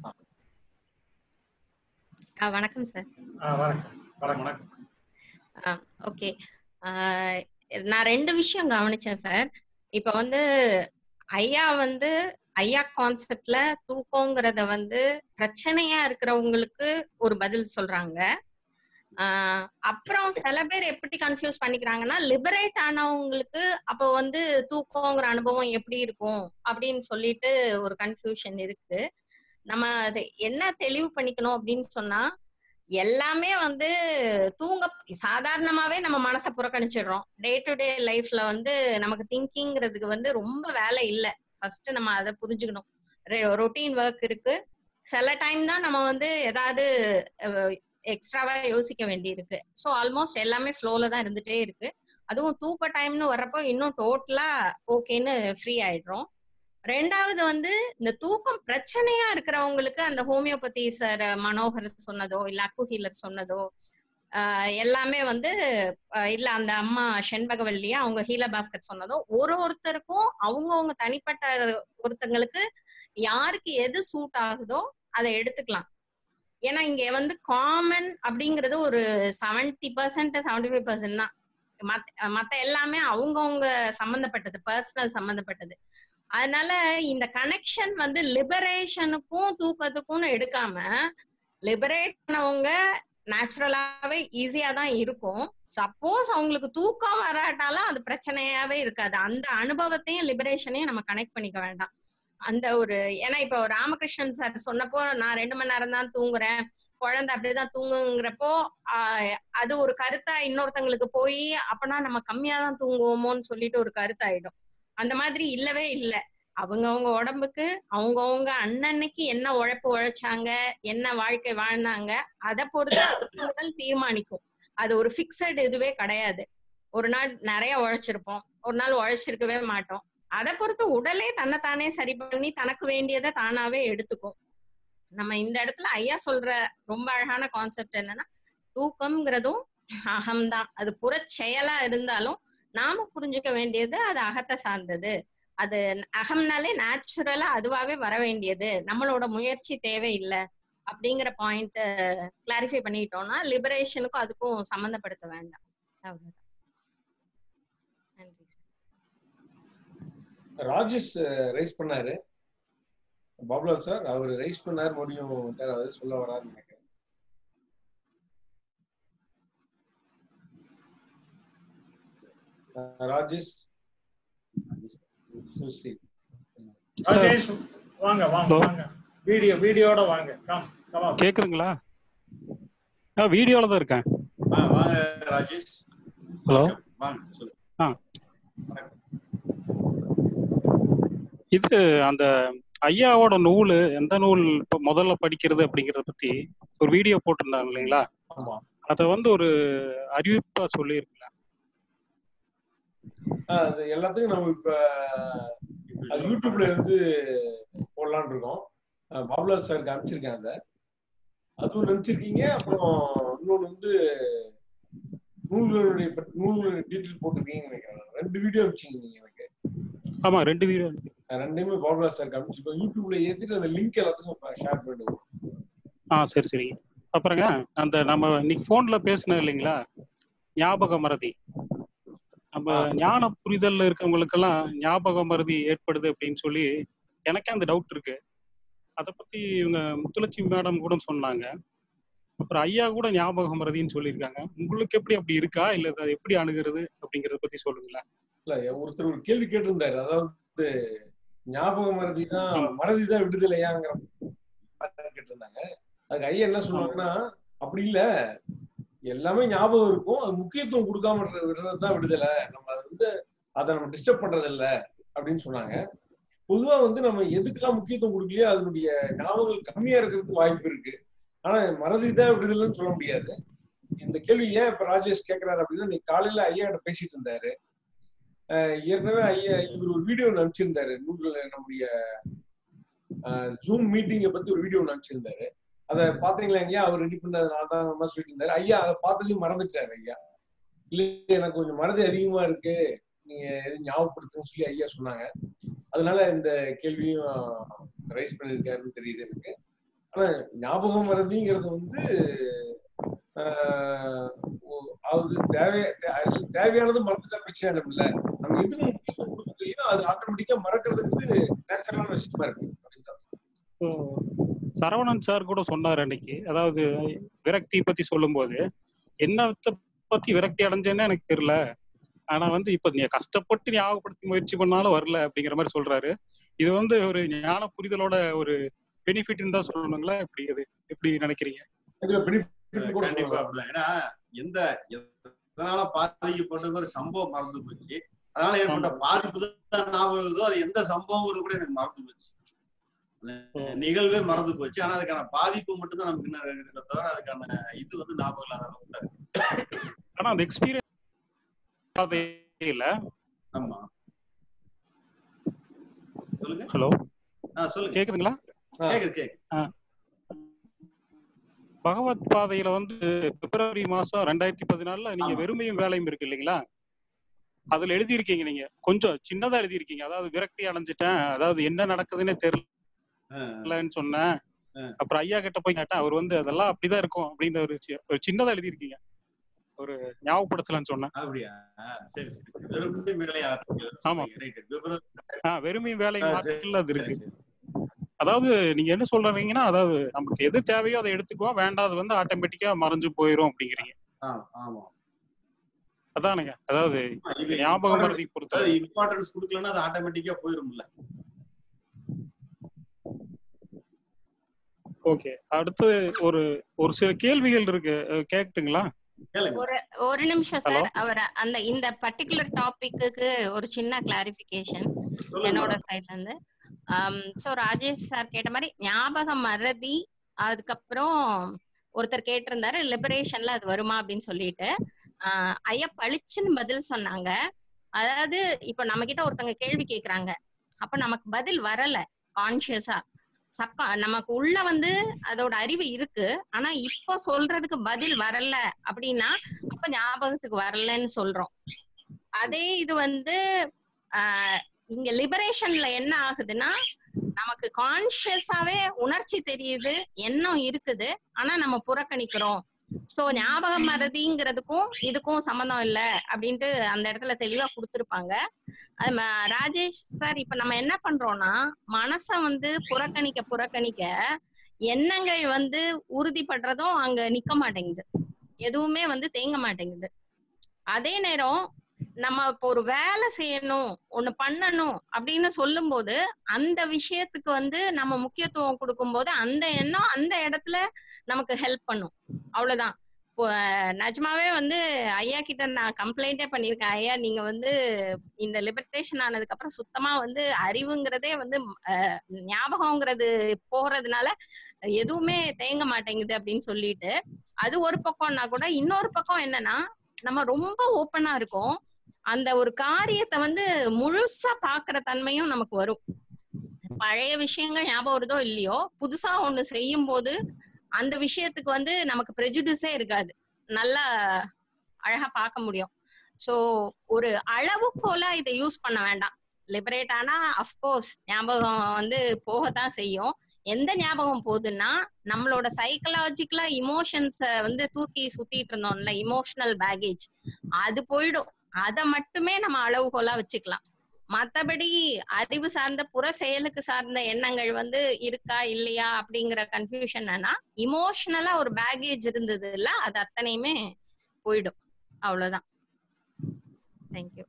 ஆ, வணக்கம் சார் வணக்கம் வணக்கம் வணக்கம் ஓகே நான் ரெண்டு விஷயம் கவனிச்சேன் சார் இப்ப வந்து ஐயா வந்து ஐயா கான்செப்ட்ல தூக்கங்கிறத வந்து பிரச்சனையா இருக்கிறவங்களுக்கு ஒரு பதில் சொல்றாங்க ஆஹ் அப்புறம் சில பேர் எப்படி கன்ஃபியூஸ் பண்ணிக்கிறாங்கன்னா லிபரேட் ஆனவங்களுக்கு அப்போ வந்து தூக்கங்கிற அனுபவம் எப்படி இருக்கும் அப்படின்னு சொல்லிட்டு ஒரு கன்ஃபியூஷன் இருக்கு நம்ம அதை என்ன தெளிவு பண்ணிக்கணும் அப்படின்னு சொன்னா எல்லாமே வந்து தூங்க சாதாரணமாவே நம்ம மனசை புறக்கணிச்சிடுறோம் டே டு டே லைஃப்ல வந்து நமக்கு திங்கிங்கிறதுக்கு வந்து ரொம்ப வேலை இல்லை ஃபர்ஸ்ட் நம்ம அதை புரிஞ்சுக்கணும் ரொட்டீன் ஒர்க் இருக்கு சில டைம் தான் நம்ம வந்து ஏதாவது எக்ஸ்ட்ராவா யோசிக்க வேண்டியிருக்கு ஸோ ஆல்மோஸ்ட் எல்லாமே ஃப்ளோல தான் இருந்துட்டே இருக்கு அதுவும் தூக்க டைம்னு வர்றப்போ இன்னும் டோட்டலா ஓகேன்னு ஃப்ரீ ஆயிடுறோம் ரெண்டாவது வந்து இந்த தூக்கம் பிரச்சனையா இருக்கிறவங்களுக்கு அந்த ஹோமியோபதி சார் மனோகர் சொன்னதோ இல்ல அக்கு ஹீலர் சொன்னதோ ஆஹ் எல்லாமே வந்து ஆஹ் இல்ல அந்த அம்மா செண்பகவல்லியா அவங்க ஹீல பாஸ்கர் சொன்னதோ ஒரு ஒருத்தருக்கும் அவங்கவுங்க தனிப்பட்ட ஒருத்தங்களுக்கு யாருக்கு எது சூட் ஆகுதோ அதை எடுத்துக்கலாம் ஏன்னா இங்க வந்து காமன் அப்படிங்கிறது ஒரு seventy percent seventy five percent தான் மத்த மத்த எல்லாமே அவங்கவுங்க சம்பந்தப்பட்டது பர்சனல் சம்பந்தப்பட்டது அதனால இந்த கனெக்ஷன் வந்து லிபரேஷனுக்கும் தூக்கத்துக்கும் எடுக்காம லிபரேட் பண்ணவங்க நேச்சுரலாவே ஈஸியா தான் இருக்கும் சப்போஸ் அவங்களுக்கு தூக்கம் வராட்டாலும் அது பிரச்சனையாவே இருக்காது அந்த அனுபவத்தையும் லிபரேஷனையும் நம்ம கனெக்ட் பண்ணிக்க வேண்டாம் அந்த ஒரு ஏன்னா இப்போ ராமகிருஷ்ணன் சார் சொன்னப்போ நான் ரெண்டு மணி நேரம் தான் தூங்குறேன் குழந்தை அப்படிதான் தூங்குங்கிறப்போ ஆஹ் அது ஒரு கருத்தா இன்னொருத்தங்களுக்கு போய் அப்பனா நம்ம கம்மியா தான் தூங்குவோமோன்னு சொல்லிட்டு ஒரு கருத்தாயிடும் அந்த மாதிரி இல்லவே இல்லை அவங்கவங்க உடம்புக்கு அவங்கவுங்க அன்னன்னைக்கு என்ன உழைப்பு உழைச்சாங்க என்ன வாழ்க்கை வாழ்ந்தாங்க அதை பொறுத்து அவங்க உடல் தீர்மானிக்கும் அது ஒரு ஃபிக்ஸட் இதுவே கிடையாது ஒரு நாள் நிறைய உழைச்சிருப்போம் ஒரு நாள் உழைச்சிருக்கவே மாட்டோம் அதை பொறுத்து உடலே தன்னைத்தானே சரி பண்ணி தனக்கு வேண்டியதை தானாவே எடுத்துக்கும் நம்ம இந்த இடத்துல ஐயா சொல்ற ரொம்ப அழகான கான்செப்ட் என்னன்னா தூக்கம்ங்கிறதும் அகம்தான் அது புற செயலா இருந்தாலும் நாம புரிஞ்சுக்க வேண்டியது அது அகத்தை சார்ந்தது அது அகம்னாலே நேச்சுரலா அதுவாவே வர வேண்டியது நம்மளோட முயற்சி தேவையில்லை அப்படிங்கிற பாயிண்ட் கிளாரிஃபை பண்ணிட்டோம்னா லிபரேஷனுக்கும் அதுக்கும் சம்மந்தப்படுத்த வேண்டாம் அவ்வளவுதான் நன்றி சார் ராஜேஷ் ரைஸ் பண்ணாரு பாபுலால் சார் அவர் ரைஸ் பண்ணாரு மறுபடியும் அவர் சொல்ல வராருன்னு நினைக்கிறேன் அஹ் ராஜேஷ் சுசி ராஜேஷ் வாங்க வாங்க Hello. வாங்க வீடியோ வீடியோட வாங்க கம் கமா கேக்குதுங்களா ஆ வீடியோல தான் இருக்கேன் ஆ, வாங்க ராஜேஷ் ஹலோ வாங்க சொல்லு ஆ இது அந்த ஐயாவோட நூல் எந்த நூல் இப்ப முதல்ல படிக்கிறது அப்படிங்கறத பத்தி ஒரு வீடியோ போட்டிருந்தாங்க இல்லைங்களா ஆமா அத வந்து ஒரு அறிவிப்பா சொல்லியிருக்கல அஹ் அது எல்லாத்துக்கும் நம்ம இப்ப அது யூடியூப்ல இருந்து போடலாம்னு இருக்கோம் அஹ் பாபுலால் சாருக்கு அனுப்பிச்சிருக்கேன் அதை அதுவும் நினைச்சிருக்கீங்க அப்புறம் இன்னொன்று வந்து நூல்களுடைய பட்- நூல்களுடைய டீட்டெயில் போட்டிருக்கீங்கன்னு நினைக்கிறேன் ரெண்டு வீடியோ அனுப்பிச்சிங்க நீங்க எனக்கு ஆமா ரெண்டு வீடியோ நான் ரெண்டையுமே பாபுலால் சாருக்கு அனுப்பிச்சிருக்கோம் யூடியூப்ல ஏத்திட்டு அந்த லிங்க் எல்லாத்துக்கும் ஷேர் பண்ணிடுவோம் ஆ சரி சரிங்க அப்புறங்க அந்த நம்ம இன்னைக்கு போன்ல பேசினோம் இல்லைங்களா ஞாபக மறதி நம்ம ஞான புரிதல்ல இருக்கவங்களுக்கெல்லாம் ஞாபக மறதி ஏற்படுது அப்படின்னு சொல்லி எனக்கே அந்த டவுட் இருக்கு அதை பத்தி இவங்க முத்துலட்சுமி மேடம் கூட சொன்னாங்க அப்புறம் ஐயா கூட ஞாபக மறதின்னு சொல்லியிருக்காங்க உங்களுக்கு எப்படி அப்படி இருக்கா இல்ல அதை எப்படி அணுகிறது அப்படிங்கறத பத்தி சொல்லுங்களேன் இல்ல ஒருத்தர் ஒரு கேள்வி கேட்டிருந்தாரு அதாவது ஞாபக மறதி தான் மறதி தான் விடுதலையாங்கிற மாதிரி கேட்டிருந்தாங்க அதுக்கு ஐயா என்ன சொன்னாங்கன்னா அப்படி இல்ல எல்லாமே ஞாபகம் இருக்கும் அது முக்கியத்துவம் கொடுக்காம விடுற- விடுறதுதான் விடுதலை நம்ம அது வந்து அதை நம்ம டிஸ்டர்ப் பண்றது இல்ல அப்படின்னு சொன்னாங்க பொதுவா வந்து நம்ம எதுக்கெல்லாம் முக்கியத்துவம் கொடுக்கலையோ அதனுடைய ஞாபகங்கள் கம்மியா இருக்கிறதுக்கு வாய்ப்பு இருக்கு ஆனா மறதி தான் விடுதலைன்னு சொல்ல முடியாது இந்த கேள்வி ஏன் இப்ப ராஜேஷ் கேக்குறாரு அப்படின்னா நீ காலையில ஐயா கிட்ட பேசிட்டு இருந்தாரு அஹ் ஏற்கனவே ஐயா இவர் ஒரு வீடியோ அனுப்பிச்சிருந்தாரு நூல்ல நம்முடைய ஜூம் மீட்டிங்கை பத்தி ஒரு வீடியோ அனுப்பிச்சிருந்தாரு அதை பாத்தீங்களா ஐயா அவர் ரெடி பண்ணது நான் தான் நம்ம சொல்லிட்டு இருந்தாரு ஐயா அதை பார்த்ததையும் மறந்துட்டாரு ஐயா இல்ல எனக்கு கொஞ்சம் மறதி அதிகமா இருக்கு நீங்க எது ஞாபகப்படுத்துன்னு சொல்லி ஐயா சொன்னாங்க அதனால இந்த கேள்வியும் ரைஸ் பண்ணியிருக்காருன்னு தெரியுது எனக்கு ஆனா ஞாபகம் மறதிங்கிறது வந்து ஆஹ் ஒ- அது தேவை தே- அது தேவையானது மறந்துட்டா பிரச்சனை இல்ல நம்ம எதுக்கு முக்கியத்துவம் கொடுக்க தெரியும் அது ஆட்டோமேட்டிக்கா மறக்கிறதுக்கு நேச்சுரலான விஷயமா இருக்கு அப்படின்னு தான். இப்போ சரவணன் சார் கூட சொன்னார் அன்னைக்கு அதாவது விரக்தி பத்தி சொல்லும்போது என்னத்தை பத்தி விரக்தி அடைஞ்சேன்னு எனக்கு தெரியல ஆனா வந்து இப்ப நீ கஷ்டப்பட்டு ஞாபகப்படுத்தி முயற்சி பண்ணாலும் வரல அப்படிங்கிற மாதிரி சொல்றாரு இது வந்து ஒரு ஞான புரிதலோட ஒரு பெனிஃபிட்னு தான் சொல்லணுங்களா எப்படி அது எப்படி நினைக்கிறீங்க இதுல benefit கூட கண்டிப்பா சொல்லலாம். அப்படிதான் ஏன்னா எந்த எதனால பாதிக்கப்பட்ட ஒரு சம்பவம் மறந்து போச்சு அதனால ஏற்பட்ட பாதிப்பு தான் ஞாபகம் இருக்குதோ அது எந்த சம்பவங்கிறது கூட எனக்கு மறந்து போச்சு அந்த நிகழ்வே மறந்து போச்சு ஆனா அதுக்கான பாதிப்பு மட்டும் தான் நமக்கு இன்னும் இருக்குதே தவிர அதுக்கான இது வந்து ஞாபகம் இல்லாத அளவுக்கு தான் இருக்கு. ஆனா அந்த எக்ஸ்பீரியன்ஸ் இல்ல ஆமா சொல்லுங்க ஹலோ ஆ சொல்லுங்க கேக்குதுங்களா ஆ. கேக்குது கேக்குது ஆ. பகவத் பாதையில வந்து பிப்ரவரி மாசம் ரெண்டாயிரத்தி பதினாலுல நீங்க ஆமா. வெறுமையும் வேலையும் இருக்கு இல்லைங்களா அதுல எழுதியிருக்கீங்க நீங்க கொஞ்சம் சின்னதா எழுதியிருக்கீங்க அதாவது விரக்தி அடைஞ்சிட்டேன் அதாவது என்ன நடக்குதுன்னே ஆ, தெரியலன்னு சொன்னேன் ஆ. அப்புறம் ஐயா கிட்ட போய் கேட்டேன் அவர் வந்து அதெல்லாம் அப்படிதான் இருக்கும் அப்படின்னு ஒரு சி- ஒரு சின்னதா எழுதியிருக்கீங்க ஒரு ஞாபகப்படுத்தலன்னு சொன்னேன் அப்படியா ஆ, சரி சரி சரி வெறும் வேலையா ஆமா. ரைட் விவரம் ஆஹ் வெறுமையும் வேலையும் ஆ, சரி. மாற்றத்துல அது இருக்கு சரி, சரி. அதாவது நீங்க என்ன சொல்றீங்கன்னா அதாவது நமக்கு எது தேவையோ அதை எடுத்துக்குவோம் வேண்டாம் வந்து ஆட்டோமேட்டிக்கா மறைஞ்சு போயிரும் அப்படிங்கிறீங்க ஆ- ஆமா அதானுங்க அதாவது இது ஞாபக important- மறதி பொறுத்த அதாவது இம்பார்ட்டன்ஸ் கொடுக்கலன்னா அது ஆட்டோமேட்டிக்கா போயிரும்ல ஓகே அடுத்து ஒரு ஒரு சில கேள்விகள் இருக்கு அஹ் கேக்கட்டுங்களா கேளுங்க ஒரு ஒரு நிமிஷம் Hello? சார் அவர் அந்த இந்த பர்டிகுலர் டாபிக்கு ஒரு சின்ன கிளாரிபிகேஷன் சொல்லுங்க என்னோட madam. சைட்ல இருந்து ஸோ ராஜேஷ் சார் கேட்ட மாதிரி ஞாபக மறதி அதுக்கப்புறம் ஒருத்தர் கேட்டிருந்தாரு லிபரேஷன்ல அது வருமா அப்படின்னு சொல்லிட்டு ஆஹ் ஐயா பளிச்சுன்னு பதில் சொன்னாங்க அதாவது இப்ப நம்ம கிட்ட ஒருத்தவங்க கேள்வி கேக்குறாங்க அப்ப நமக்கு பதில் வரல கான்சியஸா சப்பா நமக்கு உள்ள வந்து அதோட அறிவு இருக்கு ஆனா இப்போ சொல்றதுக்கு பதில் வரல அப்படின்னா அப்ப ஞாபகத்துக்கு வரலன்னு சொல்றோம் அதே இது வந்து ஆஹ் இங்க லிபரேஷன்ல என்ன ஆகுதுன்னா நமக்கு கான்சியஸாவே உணர்ச்சி தெரியுது எண்ணம் இருக்குது ஆனா நம்ம புறக்கணிக்கிறோம் சோ ஞாபக மறதிங்கிறதுக்கும் இதுக்கும் சம்மந்தம் இல்ல அப்படின்ட்டு அந்த இடத்துல தெளிவா கொடுத்திருப்பாங்க அது ம- ராஜேஷ் சார் இப்ப நம்ம என்ன பண்றோம்னா மனச வந்து புறக்கணிக்க புறக்கணிக்க எண்ணங்கள் வந்து உறுதிப்படுறதும் அங்க நிக்க மாட்டேங்குது எதுவுமே வந்து தேங்க மாட்டேங்குது அதே நேரம் நம்ம இப்போ ஒரு வேலை செய்யணும் ஒண்ணு பண்ணணும் அப்படின்னு சொல்லும்போது அந்த விஷயத்துக்கு வந்து நம்ம முக்கியத்துவம் கொடுக்கும்போது அந்த எண்ணம் அந்த இடத்துல நமக்கு ஹெல்ப் பண்ணும் அவ்வளவுதான் இப்போ அஹ், நிஜமாவே வந்து ஐயா கிட்ட நான் கம்ப்ளைண்டே பண்ணியிருக்கேன் ஐயா நீங்க வந்து இந்த லிபரேஷன் ஆனதுக்கு அப்புறம் சுத்தமா வந்து அறிவுங்கிறதே வந்து அஹ், ஞாபகங்கிறது போறதுனால எதுவுமே தேங்க மாட்டேங்குது அப்படின்னு சொல்லிட்டு அது ஒரு பக்கம்னா கூட இன்னொரு பக்கம் என்னன்னா நம்ம ரொம்ப ஓப்பனா இருக்கோம் அந்த ஒரு காரியத்தை வந்து முழுசா பாக்குற தன்மையும் நமக்கு வரும் பழைய விஷயங்கள் ஞாபகம் வருதோ இல்லையோ புதுசா ஒண்ணு செய்யும் போது அந்த விஷயத்துக்கு வந்து நமக்கு ப்ரெஜுடிஸே இருக்காது நல்லா அழகா பார்க்க முடியும் சோ ஒரு அளவுக்கோலா இதை யூஸ் பண்ண வேண்டாம் லிபரேட் ஆனா அஃப்கோர்ஸ் ஞாபகம் வந்து போகத்தான் செய்யும் எந்த ஞாபகம் போகுதுன்னா நம்மளோட சைக்கலாஜிக்கலா இமோஷன்ஸ வந்து தூக்கி சுத்திட்டு இருந்தோம்ல இமோஷனல் பேகேஜ் அது போயிடும் அதை மட்டுமே நம்ம அளவுகோலா வச்சுக்கலாம் மத்தபடி அறிவு சார்ந்த புற செயலுக்கு சார்ந்த எண்ணங்கள் வந்து இருக்கா இல்லையா அப்படிங்கிற கன்ஃபியூஷன் என்னன்னா இமோஷனலா ஒரு பேகேஜ் இருந்தது இல்ல அது அத்தனையுமே போயிடும் அவ்வளவுதான் தேங்க்யூ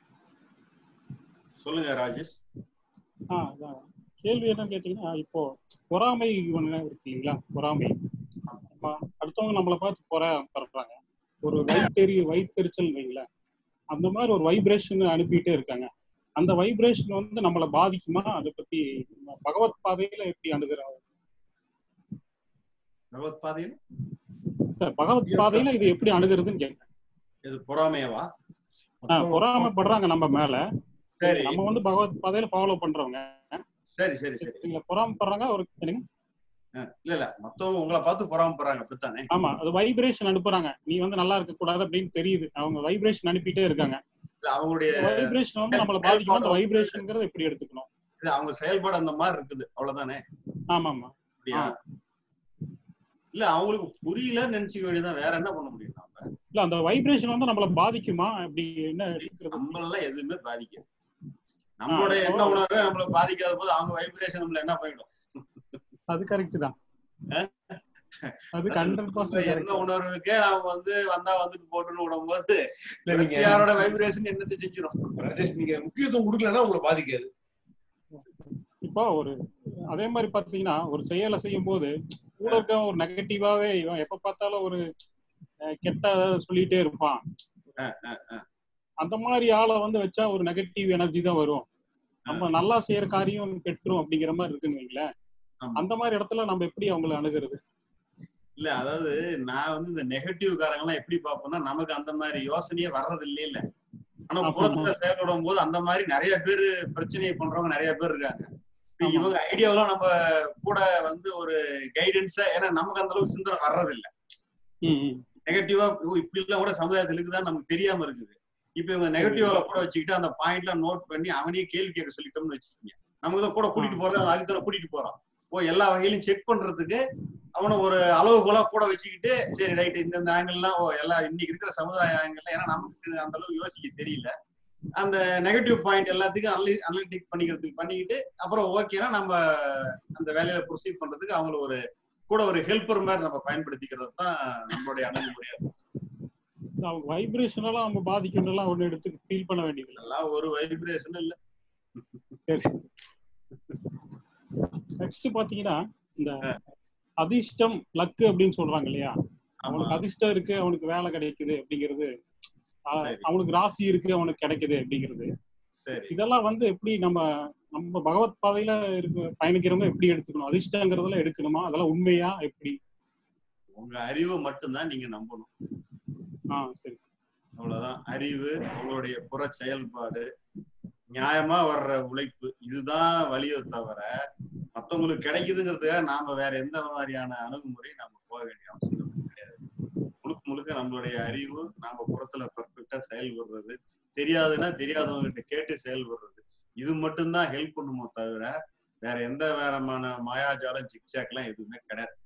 சொல்லுங்க ராஜேஷ் ஆ அதான் கேள்வி என்னன்னு கேட்டீங்கன்னா இப்போ பொறாமை ஒண்ணு இருக்கு இல்லைங்களா பொறாமை நம்ம அடுத்தவங்க நம்மளை பார்த்து பொறாப்படுறாங்க ஒரு வயிற்றெறி வயிற்றெரிச்சல் வைங்களேன் அந்த மாதிரி ஒரு வைப்ரேஷன் அனுப்பிட்டே இருக்காங்க அந்த வைப்ரேஷன் வந்து நம்மளை பாதிக்குமா அதை பத்தி நம்ம பகவத் பாதையில எப்படி அணுகிறோம் பகவத் பாதையில் பகவத் பாதையில இது எப்படி அணுகிறதுன்னு கேட்கிறேன் இது பொறாமையவா ஆ, பொறாமைப்படுறாங்க நம்ம மேல சரி நம்ம வந்து பகவத் பாதையில ஃபாலோ பண்றவங்க சரி சரி சரி இல்ல பொறாமைப்படுறாங்க ஒரு என்னங்க அஹ் இல்ல இல்ல மத்தவங்க உங்களை பார்த்து பொறாமப்படுறாங்க அப்படித்தானே ஆமா அது வைப்ரேஷன் அனுப்புறாங்க நீ வந்து நல்லா இருக்க கூடாது அப்படின்னு தெரியுது அவங்க வைப்ரேஷன் அனுப்பிட்டே இருக்காங்க இல்ல, அவங்களுடைய வைப்ரேஷன் வந்து நம்மள பாதிக்கும் அந்த வைப்ரேஷன்ங்கிறத எப்படி எடுத்துக்கணும் இது அவங்க செயல்பாடு அந்த மாதிரி இருக்குது அவ்வளவுதானே ஆமா ஆமா அப்படியா இல்ல அவங்களுக்கு புரியலன்னு நினைச்சுக்க வேண்டியதான் வேற என்ன பண்ண முடியும் நாம இல்ல அந்த வைப்ரேஷன் வந்து நம்மள பாதிக்குமா அப்படி என்ன எடுத்துக்கிறது நம்மளெல்லாம் எதுவுமே பாதிக்காது நம்மளோட ஆ, எண்ண ஓ. உணர்வு நம்மள பாதிக்காத போது அவங்க வைப்ரேஷன் நம்மள என்ன பண்ணிடும் அது கரெக்ட் தான் அது ஹண்ட்ரட் நம்ம பர்சன்ட் எண்ண உணர்வுக்கே நாம வந்து வந்தா வந்துட்டு போட்டுன்னு விடும்போது இல்ல நீங்க யாரோட வைப்ரேஷன் என்னத்தை செஞ்சிடும் ராஜேஷ் நீங்க முக்கியத்துவம் கொடுக்கலன்னா உங்களை பாதிக்காது இப்போ ஒரு அதே மாதிரி பாத்தீங்கன்னா ஒரு செயலை செய்யும் போது கூட இருக்க ஒரு நெகட்டிவாவே இவன் எப்ப பார்த்தாலும் ஒரு அஹ், கெட்ட சொல்லிட்டே இருப்பான் அந்த மாதிரி ஆளை வந்து வச்சா ஒரு நெகட்டிவ் எனர்ஜி தான் வரும் நம்ம நல்லா செய்யற காரியம் கெட்டுரும் அப்படிங்கிற மாதிரி இருக்குன்னு வைங்களேன் ஆமா. அந்த மாதிரி இடத்துல நம்ம எப்படி அவங்கள அணுகிறது இல்ல அதாவது நான் வந்து இந்த நெகட்டிவ் காரங்க எல்லாம் எப்படி பார்ப்போம்னா நமக்கு அந்த மாதிரி யோசனையே வர்றது இல்லையே இல்ல ஆனா ஆமா. புறத்துல செயல்படும் போது அந்த மாதிரி நிறைய பேர் பிரச்சனையை பண்றவங்க நிறைய பேர் இருக்காங்க இப்ப ஆமா. இவங்க ஐடியாவெல்லாம் நம்ம கூட வந்து ஒரு கைடன்ஸா ஏன்னா நமக்கு அந்த அளவுக்கு சிந்தனை வர்றது இல்ல ம், ம். நெகட்டிவா இப்படி எல்லாம் கூட சமுதாயத்துல இருக்குதான் நமக்கு தெரியாம இருக்குது இப்ப இவங்க நெகட்டிவ்ல கூட வச்சுக்கிட்டு அந்த பாயிண்ட்ல நோட் பண்ணி அவனையே கேள்வி கேட்க சொல்லிட்டோம்னு வச்சுக்கோங்க நமக்கு தான் கூட கூட்டிட்டு போறது அவன் அதுக்கு தானே கூட்டிட்டு போறான் ஓ எல்லா வகையிலும் செக் பண்றதுக்கு அவனை ஒரு அளவுகோலா கூட வச்சுக்கிட்டு சரி ரைட் இந்த இந்த ஆங்கிள்லாம் ஓ எல்லா இன்னைக்கு இருக்கிற சமுதாய ஆங்கிள் ஏன்னா நமக்கு சி- அந்த அளவுக்கு யோசிக்க தெரியல அந்த நெகட்டிவ் பாயிண்ட் எல்லாத்துக்கும் அனலி அனலிட்டிக் பண்ணிக்கிறதுக்கு பண்ணிக்கிட்டு அப்புறம் ஓகேனா நம்ம அந்த வேலையில ப்ரொசீட் பண்றதுக்கு அவங்கள ஒரு கூட ஒரு ஹெல்ப்பர் மாதிரி நம்ம பயன்படுத்திக்கிறது தான் நம்மளுடைய அணுகுமுறையா இருக்கும் அவங்க வைப்ரேஷனெல்லாம் நம்ம பாதிக்கணும்லாம் ஒண்ணு எடுத்து ஃபீல் பண்ண வேண்டியது இதெல்லாம் ஒரு வைப்ரேஷன் இல்ல சரி நெக்ஸ்ட் பாத்தீங்கன்னா இந்த அதிர்ஷ்டம் லக்கு அப்படின்னு சொல்றாங்க இல்லையா அவனுக்கு அதிர்ஷ்டம் இருக்கு அவனுக்கு வேலை கிடைக்குது அப்படிங்கிறது அஹ், சரி. அவனுக்கு ராசி இருக்கு அவனுக்கு கிடைக்குது அப்படிங்கிறது சரி இதெல்லாம் வந்து எப்படி நம்ம நம்ம பகவத் பாதையில இருக்க பயணிக்கிறவங்க எப்படி எடுத்துக்கணும் அதிர்ஷ்டங்கிறதுல எடுக்கணுமா அதெல்லாம் உண்மையா எப்படி உங்க அறிவை மட்டும்தான் நீங்க நம்பணும் ஆ சரி அவ்வளவுதான் அறிவு உங்களுடைய புற செயல்பாடு நியாயமா வர்ற உழைப்பு இதுதான் வழியை தவிர மத்தவங்களுக்கு கிடைக்குதுங்கிறதுக்காக நாம வேற எந்த மாதிரியான அணுகுமுறை நாம போக வேண்டிய அவசியம் கிடையாது முழுக்க முழுக்க நம்மளுடைய அறிவு நாம புறத்துல பர்ஃபெக்டா செயல்படுறது தெரியாதுன்னா தெரியாதவங்க கிட்ட கேட்டு செயல்படுறது இது மட்டும்தான் ஹெல்ப் பண்ணுமோ தவிர வேற எந்த வேறமான மாயாஜாலம் ஜிக்ஜாக் எல்லாம் எதுவுமே கிடையாது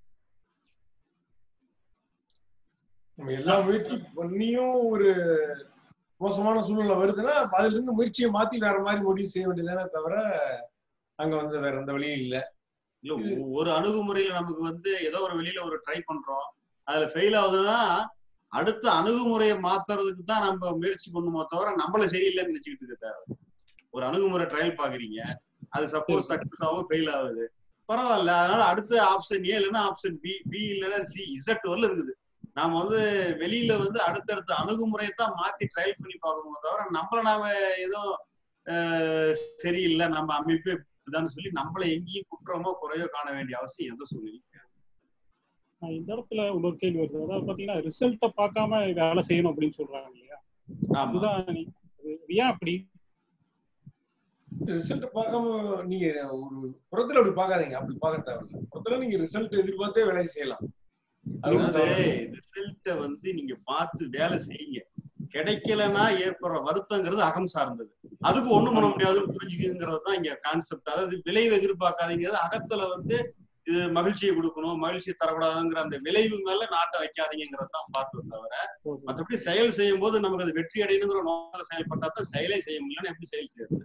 நம்ம எல்லா முயற்சி பண்ணியும் ஒரு மோசமான சூழ்நிலை வருதுன்னா அதுல இருந்து முயற்சியை மாத்தி வேற மாதிரி முடிவு செய்ய வேண்டியதானே தவிர அங்க வந்து வேற எந்த வழியும் இல்ல இல்ல ஒ- ஒரு அணுகுமுறையில நமக்கு வந்து ஏதோ ஒரு வெளியில ஒரு ட்ரை பண்றோம் அதுல ஃபெயில் ஆகுதுன்னா அடுத்த அணுகுமுறையை மாத்துறதுக்கு தான் நம்ம முயற்சி பண்ணுமோ தவிர நம்மள சரியில்லைன்னு நினைச்சுக்கிட்டு இருக்க தேவை ஒரு அணுகுமுறை ட்ரையல் பாக்குறீங்க அது சப்போஸ் சக்சஸ் ஆகும் ஃபெயில் ஆகுது பரவாயில்ல அதனால அடுத்த ஆப்ஷன் ஏ இல்லைன்னா ஆப்ஷன் பி பி இல்லைன்னா சி இசட் வரல இருக்குது நாம வந்து வெளியில வந்து அடுத்தடுத்த அணுகுமுறையை தான் மாத்தி ட்ரையல் பண்ணி பார்க்கணுமோ தவிர நம்மள நாம ஏதோ அஹ், சரியில்லை நம்ம அமைப்பு இப்படிதான் சொல்லி நம்மள எங்கேயும் குற்றமோ குறையோ காண வேண்டிய அவசியம் எந்த சூழ்நிலையும் கிடையாது. நான் இந்த இடத்துல இன்னொரு கேள்வி வருது அதாவது பாத்தீங்கன்னா ரிசல்ட்டை பார்க்காம வேலை செய்யணும் அப்படின்னு சொல்றாங்க இல்லையா ஆமா அதுதான் நீ- அது அது ஏன் அப்படி ரிசல்ட் பார்க்காம நீங்க ஒரு புறத்துல அப்படி பார்க்காதீங்க அப்படி பார்க்க தேவையில்ல புறத்துல நீங்க ரிசல்ட் எதிர்பார்த்தே வேலை செய்யலாம் அது ஒண்ணும் அதாவது தவறு இல்ல. ரிசல்ட்ட வந்து நீங்க பார்த்து வேலை செய்யுங்க கிடைக்கலன்னா ஏற்படுற வருத்தங்கிறது அகம் சார்ந்தது அதுக்கு ஒண்ணும் பண்ண முடியாதுன்னு புரிஞ்சுக்குங்கிறது தான் இங்க கான்செப்ட் அதாவது விளைவு எதிர்பார்க்காதீங்கிறது அகத்துல வந்து இது மகிழ்ச்சியை கொடுக்கணும் மகிழ்ச்சியை தரக்கூடாதுங்கிற அந்த விளைவு மேல நாட்டை வைக்காதீங்கிறது தான் பார்த்து தவிர மற்றபடி செயல் செய்யும் போது நமக்கு அது வெற்றி அடையணுங்கிற நோக்கில செயல்பட்டா தான் செயலே செய்ய முடியலன்னு எப்படி செயல் செய்யறது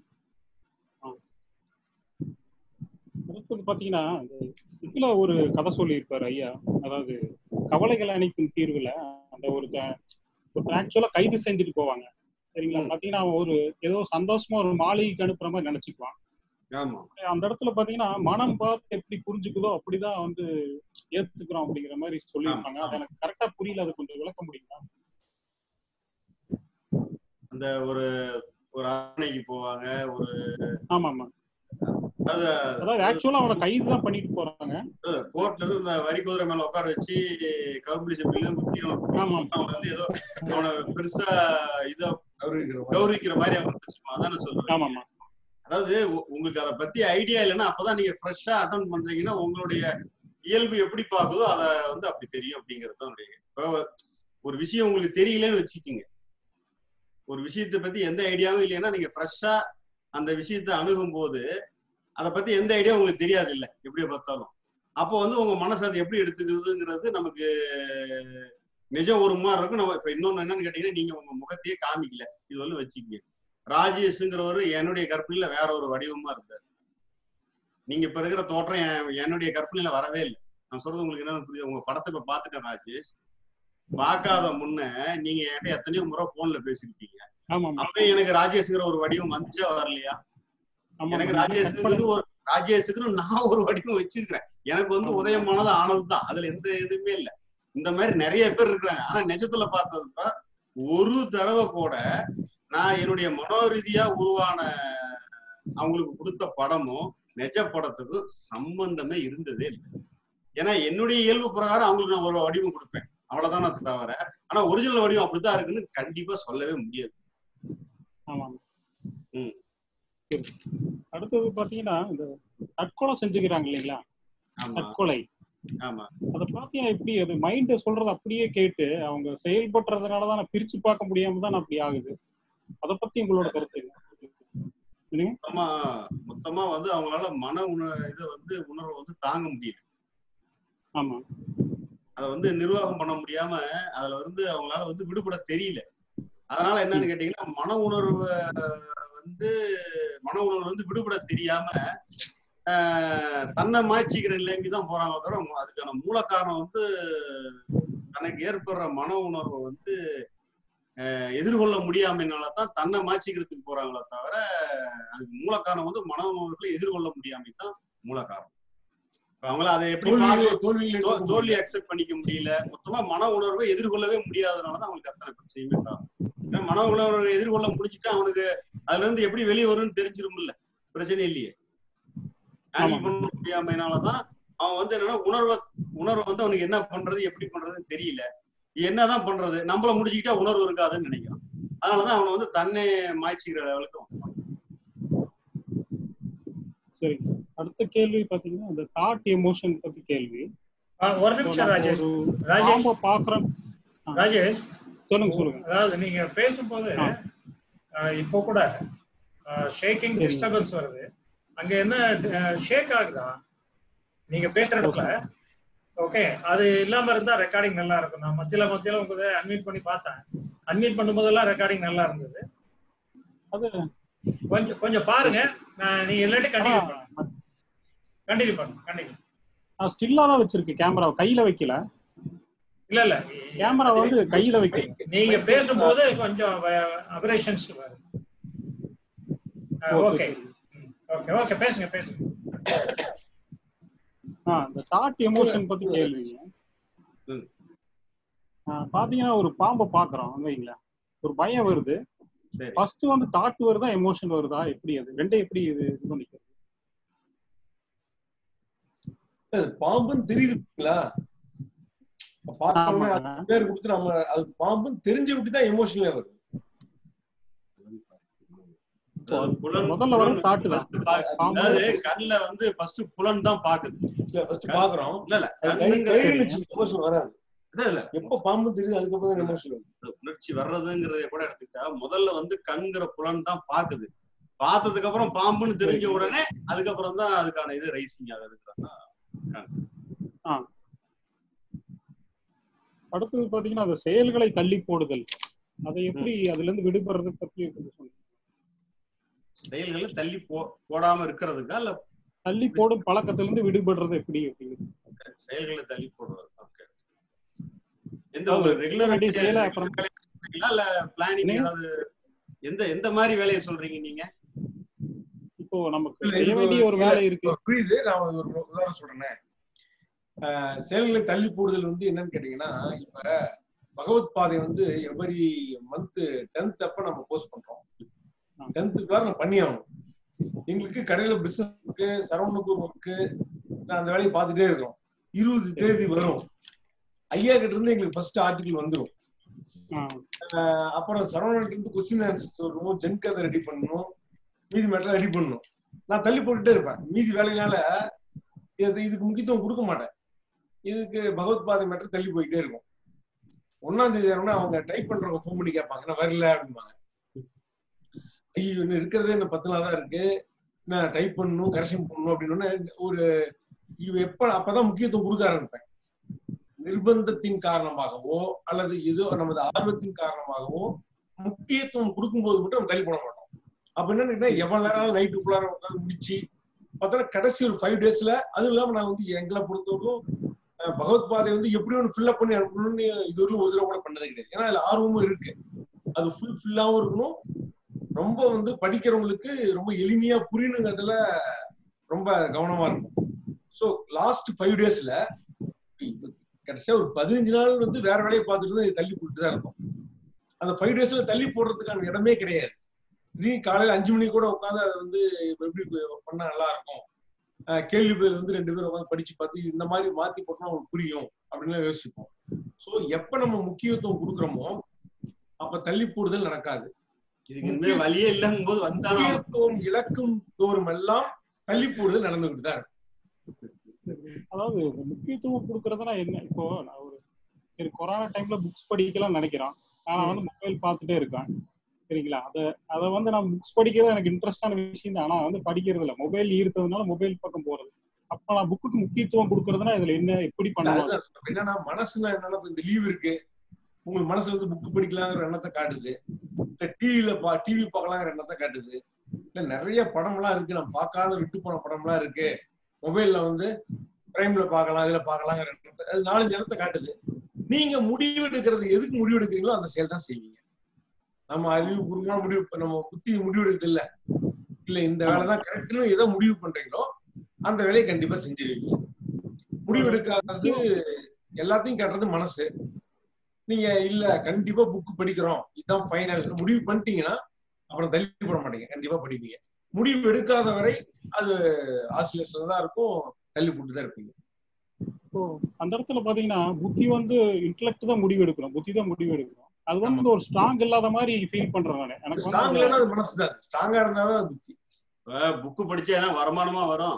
அடுத்தது பாத்தீங்கன்னா இந்த இதுல ஒரு கதை சொல்லியிருப்பாரு ஐயா அதாவது கவலைகள் அனைத்தும் தீர்வுல அந்த ஒரு ஒருத்தர் ஆக்சுவலா கைது செஞ்சுட்டு போவாங்க சரிங்களா ம். பாத்தீங்கன்னா அவன் ஒரு ஏதோ சந்தோஷமா ஒரு மாளிகைக்கு அனுப்புற மாதிரி நினைச்சுக்குவான் ஆமா அந்த இடத்துல பாத்தீங்கன்னா மனம் பார்த்து எப்படி புரிஞ்சுக்குதோ அப்படிதான் வந்து ஏத்துக்கிறோம் அப்படிங்கிற மாதிரி சொல்லியிருப்பாங்க அது எனக்கு கரெக்டா புரியல அது கொஞ்சம் விளக்க முடியுமா அந்த ஒரு ஒரு அரண்மனைக்கு போவாங்க ஒரு ஆமா ஆமா அது அதாவது ஆக்சுவலா அவனை கைது தான் பண்ணிட்டு போறாங்க கோர்ட்ல இருந்து இந்த வரி குதிரை மேல உட்கார வச்சு கவுபிலி செம்பில முக்கிய ஆமா அவன் வந்து ஏதோ அவனை பெருசா இதோ கௌரவிக்கிற மாதிரி. கௌரவிக்கிற மாதிரி அவன் வச்சுப்பான் அதான் நான் சொல்றேன் ஆமா ஆமா அதாவது உ- உங்களுக்கு அதை பத்தி ஐடியா இல்லைன்னா அப்பதான் நீங்க ஃப்ரெஷ்ஷா அட்டன் பண்றீங்கன்னா உங்களுடைய இயல்பு எப்படி பாக்குதோ அதை வந்து அப்படி தெரியும் அப்படிங்கிறது தான் உடைய இப்போ ஒரு விஷயம் உங்களுக்கு தெரியலன்னு வச்சுக்கோங்க ஒரு விஷயத்தை பத்தி எந்த ஐடியாவும் இல்லைன்னா நீங்க ஃப்ரெஷ்ஷா அந்த விஷயத்தை அணுகும் போது அதை பத்தி எந்த ஐடியா உங்களுக்கு தெரியாது இல்ல எப்படியே பார்த்தாலும் அப்போ வந்து உங்க மனசு அதை எப்படி எடுத்துக்கிறதுங்கிறது நமக்கு நிஜம் ஒரு மாதிரி இருக்கும் நம்ம இப்ப இன்னொன்னு என்னன்னு கேட்டீங்கன்னா நீங்க உங்க முகத்தையே காமிக்கல இது வந்து வச்சுக்கங்க ராஜேஷ்ங்கிறவரு என்னுடைய கற்பனையில வேற ஒரு வடிவமா இருந்தார் நீங்க இப்ப இருக்கிற தோற்றம் என்- என்னுடைய கற்பனையில வரவே இல்லை நான் சொல்றது உங்களுக்கு என்னன்னு புரியுது உங்க படத்தை இப்ப பாத்துட்டேன் ராஜேஷ் பார்க்காத முன்ன நீங்க என்கிட்ட எத்தனையோ முறை போன்ல பேசிருக்கீங்க ஆமா ஆமா அப்ப எனக்கு ராஜேஷ்ங்கிற ஒரு வடிவம் வந்துச்சா வரலையா ஆமா எனக்கு ஆமா. ராஜேஷுக்கு ஒரு ராஜேஷுக்கு நான் ஒரு வடிவம் வச்சிருக்கிறேன் எனக்கு வந்து உதயமானது ஆனது தான் அதுல எந்த இதுவுமே இல்ல இந்த மாதிரி நிறைய பேர் இருக்கிறாங்க ஆனா நிஜத்துல பார்த்ததுப்ப ஒரு தடவை கூட நான் என்னுடைய மனோரீதியா உருவான அவங்களுக்கு கொடுத்த படமும் நிஜ படத்துக்கும் சம்பந்தமே இருந்ததே இல்லை ஏன்னா என்னுடைய இயல்பு பிரகாரம் அவங்களுக்கு நான் ஒரு வடிவம் கொடுப்பேன் அவ்வளவுதான் நான் தவிர ஆனா ஒரிஜினல் வடிவம் அப்படித்தான் இருக்குன்னு கண்டிப்பா சொல்லவே முடியாது ஆமா ம். சரி அடுத்தது பாத்தீங்கன்னா இந்த தற்கொலை செஞ்சுக்கிறாங்க இல்லைங்களா ஆமா தற்கொலை ஆமா அதை பாத்தீங்கன்னா எப்படி அது மைண்ட் சொல்றது அப்படியே கேட்டு அவங்க செயல்படுறதுனால தான் பிரிச்சு பார்க்க முடியாம தான் அப்படி ஆகுது அத பத்தி உங்களோட கருத்து என்ன? என்னங்க? மொத்தமா மொத்தமா வந்து அவங்களால மன உண இதை வந்து உணர்வை வந்து தாங்க முடியல ஆமா அதை வந்து நிர்வாகம் பண்ண முடியாம அதுல வந்து அவங்களால வந்து விடுபட தெரியல அதனால என்னன்னு கேட்டீங்கன்னா மன உணர்வு வந்து மன உணர்வு வந்து விடுபட தெரியாம ஆஹ், தன்னை மாய்ச்சிக்கிற நிலைமைக்கு தான் போறாங்க தவிர அதுக்கான மூல காரணம் வந்து தனக்கு ஏற்படுற மன உணர்வை வந்து ஆஹ், எதிர்கொள்ள முடியாமைனால தான் தன்னை மாய்ச்சிக்கிறதுக்கு போறாங்களே தவிர அதுக்கு மூல காரணம் வந்து மன உணர்வுகளை எதிர்கொள்ள முடியாமை தான் மூல காரணம் இப்ப அவங்கள அதை எப்படி தோல்விகளை பார்க்க- தோல்விகளை தோ- தோல்வி அக்செப்ட் பண்ணிக்க முடியல மொத்தமா மன உணர்வை எதிர்கொள்ளவே முடியாதனால தான் அவங்களுக்கு அத்தனை பிரச்சனையுமே காரணம் ஏன்னா மன உணர்வை எதிர்கொள்ள முடிச்சுட்டு அவனுக்கு அதுல இருந்து எப்படி வெளியே வரும்னு தெரிஞ்சிரும்ல பிரச்சனை இல்லையே ஹேண்டில் ஆமா. பண்ண முடியாமைனாலதான் அவன் வந்து என்னன்னா உணர்வை உணர்வை வந்து அவனுக்கு என்ன பண்றது எப்படி பண்றதுன்னு தெரியல என்னதான் பண்றது நம்மள முடிச்சுக்கிட்டா உணர்வு இருக்காதுன்னு நினைக்கிறான் அதனாலதான் அவனை வந்து தன்னை மாய்ச்சிக்கிற லெவலுக்கு அவன் போறான். சரி அடுத்த கேள்வி பாத்தீங்கன்னா இந்த தாட் எமோஷன் பத்தி கேள்வி ஆ, ஒரு இப்போ நிமிஷம் நம்ம ராஜேஷ் ஒரு ராஜேஷ் பாம்பை பாக்குறோம் ஆ, ராஜேஷ் சொல்லுங்க சொல்லுங்க அதாவது நீங்க பேசும்போது ஆ. ஆ, இப்போ கூட ஷேக்கிங் சரி. டிஸ்டர்பன்ஸ் வருது அங்க என்ன ஷேக் ஆகுதா நீங்க பேசுற இடத்துல ஓகே அது இல்லாம இருந்தா ரெக்கார்டிங் நல்லா இருக்கும் நான் மத்தியில மத்தியில உங்களுக்கு அன்மியூட் பண்ணி பார்த்தேன் அன்மியூட் பண்ணும்போதெல்லாம் ரெக்கார்டிங் நல்லா இருந்தது அது கொஞ்சம் கொஞ்சம் பாருங்க நான் நீங்க இல்லாட்டி கண்டினியூ ஆனா, பண்ணுங்க கண்டினியூ பண்ணுங்க கண்டினியூ நான் ஸ்டில்லா தான் வச்சிருக்கேன் கேமரா கையில வைக்கல இல்ல இல்ல கேமரா வந்து கையில வைக்கல நீங்க பேசும்போது கொஞ்சம் அபரேஷன்ஸ் வருது ஓ, சரி, ஓகே சரி. ஓகே ஓகே பேசுங்க பேசுங்க ஆ இந்த தாட் எமோஷன் பத்தி கேள்விங்க ம். ஆ, பாத்தீங்கன்னா ஒரு பாம்பை பாக்குறோம் வைங்களேன் ஒரு பயம் வருது சரி ஃபர்ஸ்ட் வந்து தாட் வருதா எமோஷன் வருதா எப்படி அது ரெண்டும் எப்படி இது இது பண்ணிக்கிறது அது பாம்புன்னு தெரியுது பாத்தீங்களா பார்த்தோம்னா ஆமாங்க. அது பேர் கொடுத்து நம்ம அது பாம்புன்னு தெரிஞ்சு விட்டு தான் எமோஷனலே வருது அதாவது புலன் முதல்ல வரும் புலன் தாட்டு தான் first பாக்கு- பாம்பு. அதாவது கண்ணுல வந்து ஃபர்ஸ்ட் புலன் தான் பாக்குது ஃபர்ஸ்ட் பாக்குறோம் இல்ல இல்ல அது கை கண்ணுங்கிற கையில் வச்சு எமோஷன் வராது இல்ல இல்ல எப்ப பாம்பு தெரியுது அதுக்கப்புறம் தான் எமோஷன் வரும் இந்த உணர்ச்சி வர்றதுங்கிறத கூட எடுத்துக்கிட்டா முதல்ல வந்து கண்கிற புலன் தான் பாக்குது பார்த்ததுக்கு அப்புறம் பாம்புன்னு தெரிஞ்ச உடனே அதுக்கப்புறம் தான் அதுக்கான இது ரைசிங் ஆகுதுங்கிறது தான் concept. அடுத்தது பாத்தீங்கன்னா அந்த செயல்களை தள்ளி போடுதல் அதை எப்படி அதுல இருந்து விடுபடுறது பத்தி கொஞ்சம் சொல்லுங்க செயல்களை தள்ளி போ போடாம இருக்கிறதுக்கா இல்ல தள்ளி போடும் பழக்கத்துல இருந்து விடுபடுறது எப்படி அப்படிங்கிறது செயல்களை தள்ளி போடுறது ஓகே எந்த ஒரு ரெகுலர் வேண்டிய செயலை அப்புறம் இல்ல பிளானிங் என்ன? ஏதாவது எந்த எந்த மாதிரி வேலையை சொல்றீங்க நீங்க இப்போ நமக்கு இல்ல, செய்ய இது வேண்டிய ஒரு இல்ல, வேலை இருக்கு புரியுது நான் ஒரு உதாரணம் சொல்றேனே ஆஹ் செயல்களை தள்ளி போடுதல் வந்து என்னன்னு கேட்டீங்கன்னா இப்ப பகவத் பாதை வந்து எவரி மந்த் டென்த் அப்ப நம்ம போஸ்ட் பண்றோம் டென்த்துக்குள்ள நம்ம பண்ணி ஆகணும் எங்களுக்கு கடையில பிசினஸ் இருக்கு சரவணுக்கு இருக்கு நான் அந்த வேலையை பார்த்துட்டே இருக்கோம் இருபது தேதி வரும் ஐயா கிட்ட இருந்து எங்களுக்கு ஃபர்ஸ்ட் ஆர்டிகல் வந்துடும் ஆ, ஆஹ் அப்புறம் சரவணன் இருந்து கொஸ்டின் ஆன்சர் சொல்லணும் ஜென் கதை ரெடி பண்ணணும் மீதி மேட்டர் ரெடி பண்ணணும் நான் தள்ளி போட்டுட்டே இருப்பேன் மீதி வேலையினால இது இதுக்கு முக்கியத்துவம் கொடுக்க மாட்டேன் இதுக்கு பகவத் பாதை மேட்டர் தள்ளி போயிட்டே இருக்கும் ஒன்னாம் தேதி ஆனோடனே அவங்க டைப் பண்றவங்க ஃபோன் பண்ணி கேட்பாங்க நான் வரல அப்படிம்பாங்க ஐயோ இன்னும் இருக்கிறதே இன்னும் பத்து நாள் தான் இருக்கு நான் டைப் பண்ணணும் கரெக்ஷன் பண்ணணும் அப்படின்னு ஒரு இவ எப்ப அப்பதான் முக்கியத்துவம் கொடுக்க ஆரம்பிப்பேன் நிர்பந்தத்தின் காரணமாகவோ அல்லது ஏதோ நமது ஆர்வத்தின் காரணமாகவோ முக்கியத்துவம் கொடுக்கும்போது மட்டும் நம்ம தள்ளி போட மாட்டோம் அப்ப என்னன்னு எவ்வளவு நேரம் நைட்டுக்குள்ளார உட்காந்து முடிச்சு பார்த்தோன்னா கடைசி ஒரு ஃபைவ் டேஸ்ல அதுவும் இல்லாம நான் வந்து எங்களை பொறுத்தவரைக்கும் அஹ், பகவத் பாதை வந்து எப்படி ஒன்று ஃபில்அப் பண்ணி அனுப்பணும்னு இது வரைக்கும் ஒரு தடவை கூட பண்ணது கிடையாது ஏன்னா அதுல ஆர்வமும் இருக்கு அது ஃபுல் ஃபில்லாவும் இருக்கணும் ரொம்ப வந்து படிக்கிறவங்களுக்கு ரொம்ப எளிமையா புரியணுங்கிறதுல ரொம்ப கவனமா இருக்கும் ஸோ லாஸ்ட் ஃபைவ் டேஸ்ல கடைசியா ஒரு பதினஞ்சு நாள் வந்து வேற வேலையை பார்த்துட்டு தான் இதை தள்ளி போட்டு தான் இருக்கும் அந்த ஃபைவ் டேஸ்ல தள்ளி போடுறதுக்கான இடமே கிடையாது நீ காலையில அஞ்சு மணிக்கு கூட உட்காந்து அதை வந்து இப்ப எப்படி பண்ணா நல்லா இருக்கும் அஹ் கேள்வி பதில் வந்து ரெண்டு பேரும் உட்காந்து படிச்சு பார்த்து இந்த மாதிரி மாத்தி போட்டோம்னா அவங்களுக்கு புரியும் அப்படின்னு யோசிப்போம் ஸோ எப்ப நம்ம முக்கியத்துவம் கொடுக்குறோமோ அப்ப தள்ளி போடுதல் நடக்காது இதுக்கு இனிமே வழியே இல்லைங்கும் போது வந்தாலும் முக்கியத்துவம் இழக்கும் தோறும் எல்லாம் தள்ளி போடுதல் நடந்துகிட்டு தான் இருக்கு அதாவது முக்கியத்துவம் கொடுக்கறதுனா என்ன இப்போ நான் ஒரு சரி கொரோனா டைம்ல புக்ஸ் படிக்கலாம் நினைக்கிறோம் ஆனா வந்து மொபைல் பார்த்துட்டே இருக்கேன் சரிங்களா அத அத வந்து நான் புக்ஸ் படிக்கிறது எனக்கு இன்ட்ரெஸ்டான விஷயம் தான் ஆனா வந்து படிக்கிறது இல்ல மொபைல் ஈர்த்ததுனால மொபைல் பக்கம் போறது அப்ப நான் புக்குக்கு முக்கியத்துவம் கொடுக்கறதுனா இதுல என்ன எப்படி பண்ணலாம் அதுதான் சொல்றேன். என்னன்னா மனசுனா என்னன்னா இப்ப இந்த லீவ் இருக்கு உங்களுக்கு மனசுல வந்து புக் படிக்கலாங்கிற எண்ணத்தை காட்டுது இல்ல டிவில பா டிவி பார்க்கலாங்கிற எண்ணத்தை காட்டுது இல்ல நிறைய படம்லாம் இருக்கு நம்ம பார்க்காத விட்டு போன படம்லாம் இருக்கு மொபைல்ல வந்து பிரைம்ல பார்க்கலாம் இதுல பார்க்கலாங்கிற எண்ணத்தை அது நாலஞ்சு எண்ணத்தை காட்டுது நீங்க முடிவு எடுக்கிறது எதுக்கு முடிவு எடுக்கிறீங்களோ அந்த செயல் தான் செய்வீங்க நம்ம அறிவுபூர்வமான முடிவு இப்ப நம்ம புத்தி முடிவு எடுக்கிறது இல்ல இல்ல இந்த வேலை தான் கரெக்ட்னு எதை முடிவு பண்றீங்களோ அந்த வேலையை கண்டிப்பா செஞ்சிருவீங்க முடிவு எடுக்காதது எல்லாத்தையும் காட்டுறது மனசு நீங்க இல்ல கண்டிப்பா புக் படிக்கிறோம் இதுதான் ஃபைனல் முடிவு பண்ணிட்டீங்கன்னா அப்புறம் தள்ளி போட மாட்டீங்க கண்டிப்பா படிப்பீங்க முடிவு எடுக்காத வரை அது ஆசிரியர் தான் இருக்கும் தள்ளி போட்டு தான் இருப்பீங்க இப்போ அந்த இடத்துல பாத்தீங்கன்னா புத்தி வந்து இன்டலெக்ட் தான் முடிவு எடுக்கணும் புத்தி தான் முடிவு எடுக்கணும் அது வந்து ஒரு ஸ்ட்ராங் இல்லாத மாதிரி ஃபீல் பண்றேன் நானு எனக்கு ஸ்ட்ராங் வந்து இல்லைன்னா அது மனசு தான் ஸ்ட்ராங்கா இருந்தாலும் அது புத்தி புக்கு படிச்சா என்ன வருமானமா வரும்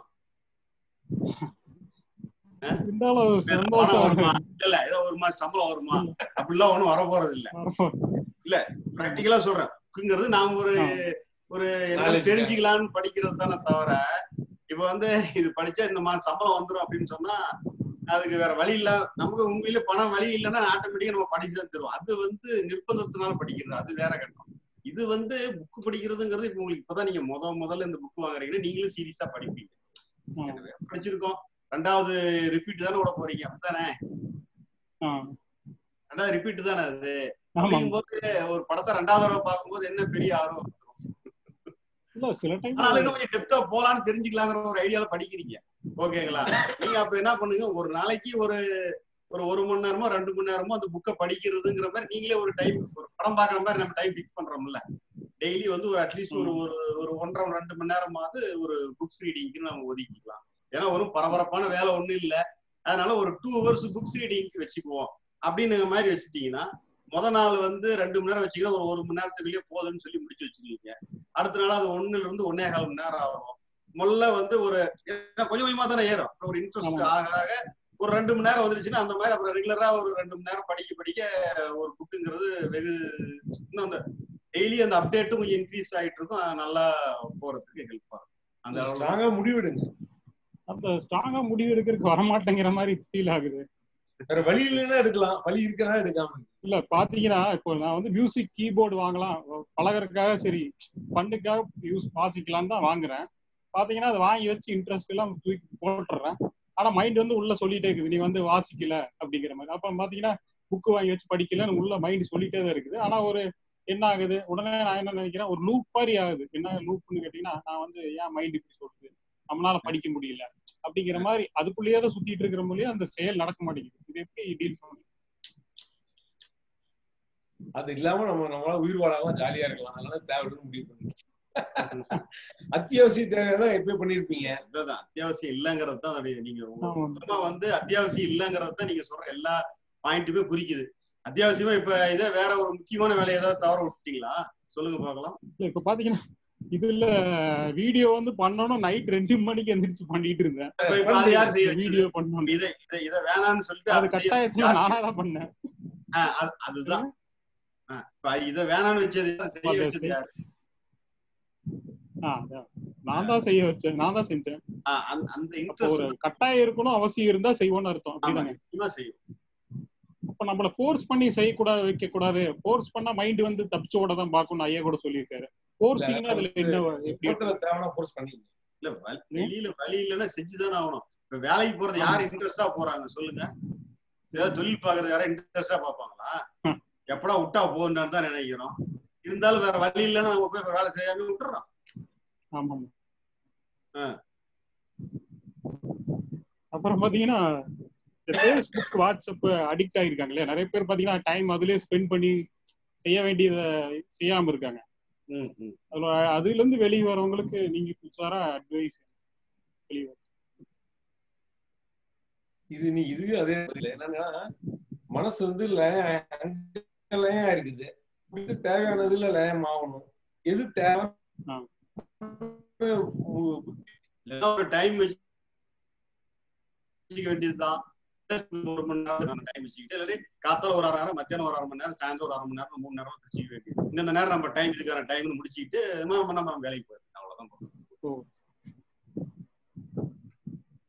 இருந்தாலும் ஒரு பணம் சந்தோஷம் வருமா இல்ல ஏதோ ஒரு மாசம் சம்பளம் வருமா அப்படிலாம் ஒண்ணும் வர போறது இல்ல பிராக்டிக்கலா சொல்றேன் புக்குங்கிறது நாம ஒரு ஒரு என்ன Knowledge. தெரிஞ்சுக்கலாம்னு படிக்கிறது தானே தவிர இப்ப வந்து இது படிச்சா இந்த மாசம் சம்பளம் வந்துரும் அப்படின்னு சொன்னா அதுக்கு வேற வழி இல்ல நமக்கு உண்மையில பணம் வழி இல்லைன்னா ஆட்டோமேட்டிக்கா நம்ம படிச்சுதான் தருவோம் அது வந்து நிர்பந்தத்தினால படிக்கிறது அது வேற கட்டம் இது வந்து புக் படிக்கிறதுங்கிறது இப்ப உங்களுக்கு இப்பதான் நீங்க முத முதல்ல இந்த புக் வாங்குறீங்கன்னா நீங்களும் சீரியஸா படிப்பீங்க படிச்சிருக்கோம் ரெண்டாவது ரிப்பீட் தானே விட போறீங்க அப்படித்தானே ரெண்டாவது ரிப்பீட் தானே அது அப்படிங்கும்போது ஒரு படத்தை ரெண்டாவது தடவை பார்க்கும்போது என்ன பெரிய ஆர்வம் இருக்கும். இல்ல சில டைம் ஆனாலும் இன்னும் கொஞ்சம் டெப்தா போலான்னு தெரிஞ்சுக்கலாங்கிற ஒரு ஐடியால படிக்கிறீங்க ஓகேங்களா நீங்க அப்ப என்ன பண்ணுங்க ஒரு நாளைக்கு ஒரு ஒரு ஒரு மணி நேரமோ ரெண்டு மணி நேரமோ அந்த புக்கை படிக்கிறதுங்கிற மாதிரி நீங்களே ஒரு டைம் ஒரு படம் பாக்குற மாதிரி நம்ம டைம் ஃபிக்ஸ் பண்றோம்ல டெய்லி வந்து ஒரு அட்லீஸ்ட் ஒரு ஒரு ஒரு ஒன்றரை ரெண்டு மணி நேரமாவது ஒரு புக்ஸ் ரீடிங்க்கு நம்ம ஒதுக்கிக்கலாம் ஏன்னா ஒரு பரபரப்பான வேலை ஒண்ணும் இல்ல அதனால ஒரு டூ ஹவர்ஸ் புக்ஸ் ரீடிங்க்கு வச்சுக்குவோம் அப்படின்னு மாதிரி வச்சுட்டீங்கன்னா முத நாள் வந்து ரெண்டு மணி நேரம் வச்சீங்கன்னா ஒரு ஒரு மணி நேரத்துக்குள்ளேயே போதும்னு சொல்லி முடிச்சு வச்சிருக்கீங்க அடுத்த நாள் அது ஒண்ணுல இருந்து ஒன்னே கால் மணி நேரம் ஆகும் முதல்ல வந்து ஒரு ஏன்னா கொஞ்சம் கொஞ்சமா தானே ஏறும் அப்புறம் ஒரு இன்ட்ரெஸ்ட் ஆக ஆக ஒரு ரெண்டு மணி நேரம் வந்துருச்சுன்னா அந்த மாதிரி அப்புறம் ரெகுலரா ஒரு ரெண்டு மணி நேரம் படிக்க படிக்க ஒரு புக்குங்கிறது வெகு இன்னும் அந்த டெய்லி அந்த அப்டேட்டும் கொஞ்சம் இன்க்ரீஸ் ஆயிட்டு இருக்கும் அது நல்லா போறதுக்கு ஹெல்ப் ஆகும் அந்த அளவுல ஸ்ட்ராங்கா முடிவெடுங்க அந்த ஸ்ட்ராங்கா முடிவு எடுக்கிறதுக்கு வரமாட்டேங்கிற மாதிரி ஃபீல் ஆகுது வேற வழி இல்லைன்னா எடுக்கலாம் வழி இருக்கனா எடுக்காம இருங்க. இல்ல பாத்தீங்கன்னா இப்போ நான் வந்து மியூசிக் கீபோர்டு வாங்கலாம் பழகறதுக்காக சரி பண்ணுக்காக யூஸ் வாசிக்கலாம்னு தான் வாங்குறேன் பாத்தீங்கன்னா அதை வாங்கி வச்சு இன்ட்ரெஸ்ட் எல்லாம் தூக்கி போட்டுறேன் ஆனா மைண்ட் வந்து உள்ள சொல்லிட்டே இருக்குது நீ வந்து வாசிக்கல அப்படிங்கிற மாதிரி அப்ப பாத்தீங்கன்னா புக்கு வாங்கி வச்சு படிக்கலன்னு உள்ள மைண்ட் சொல்லிட்டே தான் இருக்குது ஆனா ஒரு என்ன ஆகுது உடனே நான் என்ன நினைக்கிறேன் ஒரு லூப் மாதிரி ஆகுது என்ன லூப்னு கேட்டீங்கன்னா நான் வந்து ஏன் மைண்ட் இப்படி சொல்லுது நம்மளால படிக்க முடியல அப்படிங்கிற மாதிரி அதுக்குள்ளேயே தான் சுத்திட்டு இருக்கிற மொழியே அந்த செயல் நடக்க மாட்டேங்குது இது எப்படி டீல் பண்ண அது இல்லாம நம்ம நம்மளால உயிர் வாழலாம் ஜாலியா இருக்கலாம் அதனால தேவைன்னு முடிவு பண்ணுங்க அத்தியாவசிய தேவைதான் எப்பயும் பண்ணிருப்பீங்க அதுதான் அத்தியாவசியம் இல்லைங்கிறது தான் அது நீங்க ஆமா. மொத்தமா வந்து அத்தியாவசியம் இல்லைங்கிறது தான் நீங்க சொல்ற எல்லா பாயிண்ட்டுமே குறிக்குது அத்தியாவசியமா இப்ப இதே வேற ஒரு முக்கியமான வேலையை ஏதாவது தவற விட்டீங்களா சொல்லுங்க பார்க்கலாம் இல்ல இப்ப பாத்தீங்கன்னா இதுல வீடியோ வந்து பண்ணணும் நைட் ரெண்டு மணிக்கு எந்திரிச்சு பண்ணிட்டு இருந்தேன் இப்ப இப்ப அது யார் செய்ய வச்சது வீடியோ பண்ணணும் இதை இதை இதை வேணாம்னு சொல்லிட்டு அது அதை செய்ய- கட்டாயத்துல யார் நானா தான் பண்ணேன் ஆ, அது- அதுதான் ஆ, இப்ப இதை வேணாம்னு வச்சது யார்? செய்ய அது வச்சது யாரு ஆ, அதான். நான் தான் செய்ய வச்சேன் நான் தான் செஞ்சேன் ஆ, அந்த- அந்த அப்போ ஒரு இன்ட்ரெஸ்ட் கட்டாயம் இருக்கணும் அவசியம் இருந்தா செய்வோம்னு அர்த்தம் ஆமா அப்படிதானே நிச்சயமா செய்யும் அப்ப நம்மள ஃபோர்ஸ் பண்ணி செய்யக்கூடாது வைக்க கூடாது ஃபோர்ஸ் பண்ணா மைண்ட் வந்து தப்பிச்சு ஓட தான் பாக்கணும் ஐயா கூட சொல்லியிருக்காரு ஃபோர்ஸிங்னா அதுல என்ன எப்படி முகத்துல தேவைன்னா போர்ஸ் பண்ணீங்க இல்ல வழி- வெளியில வழி இல்லைன்னா செஞ்சுதானே ஆகணும் இப்ப வேலைக்கு போறது யாரு இன்ட்ரெஸ்டா போறாங்க சொல்லுங்க ஏதாவது தொழில் பாக்குறது யாரும் இன்ட்ரெஸ்டா பாப்பாங்களா ம். எப்படா விட்டா போகணும்னு தான் நினைக்கிறோம் இருந்தாலும் வேற வழி இல்லைன்னா நம்ம போய் வேலை செய்யாம விட்டுறோம் ஆமா ஆ. அப்புறம் பாத்தீங்கன்னா இந்த ஃபேஸ்புக் வாட்ஸ்அப் அடிக்ட் ஆகிருக்காங்க இல்லையா நிறைய பேர் பாத்தீங்கன்னா டைம் அதுலயே ஸ்பெண்ட் பண்ணி செய்ய வேண்டியதை செய்யாம இருக்காங்க ம், ம். அதுல அதுல இருந்து வெளியே வரவங்களுக்கு நீங்க புதுசாரா அட்வைஸ் வெளியே இது நீ இது அதே பதில் என்னன்னா மனசு வந்து லயம் அங்க லயம் இருக்குது இது தேவையானதுல லயம் ஆகணும் எது தேவை ஆ. உ- இல்லைன்னா ஒரு டைம் வச்சுக்க வேண்டியதுதான் ஒரு மணி நேரம் டைம் வச்சுக்கிட்டு இல்லாட்டி காத்தால ஒரு அரை நேரம் மத்தியானம் ஒரு அரை மணி நேரம் சாயந்தரம் ஒரு அரை மணி நேரம் மூணு நேரம் வச்சுக்க வேண்டியது இந்த நேரம் நம்ம டைம் இதுக்கான டைம்னு முடிச்சுக்கிட்டு நம்ம நம்ம நம்ம வேலைக்கு போயிடலாம் அவ்வளவுதான் ஓ.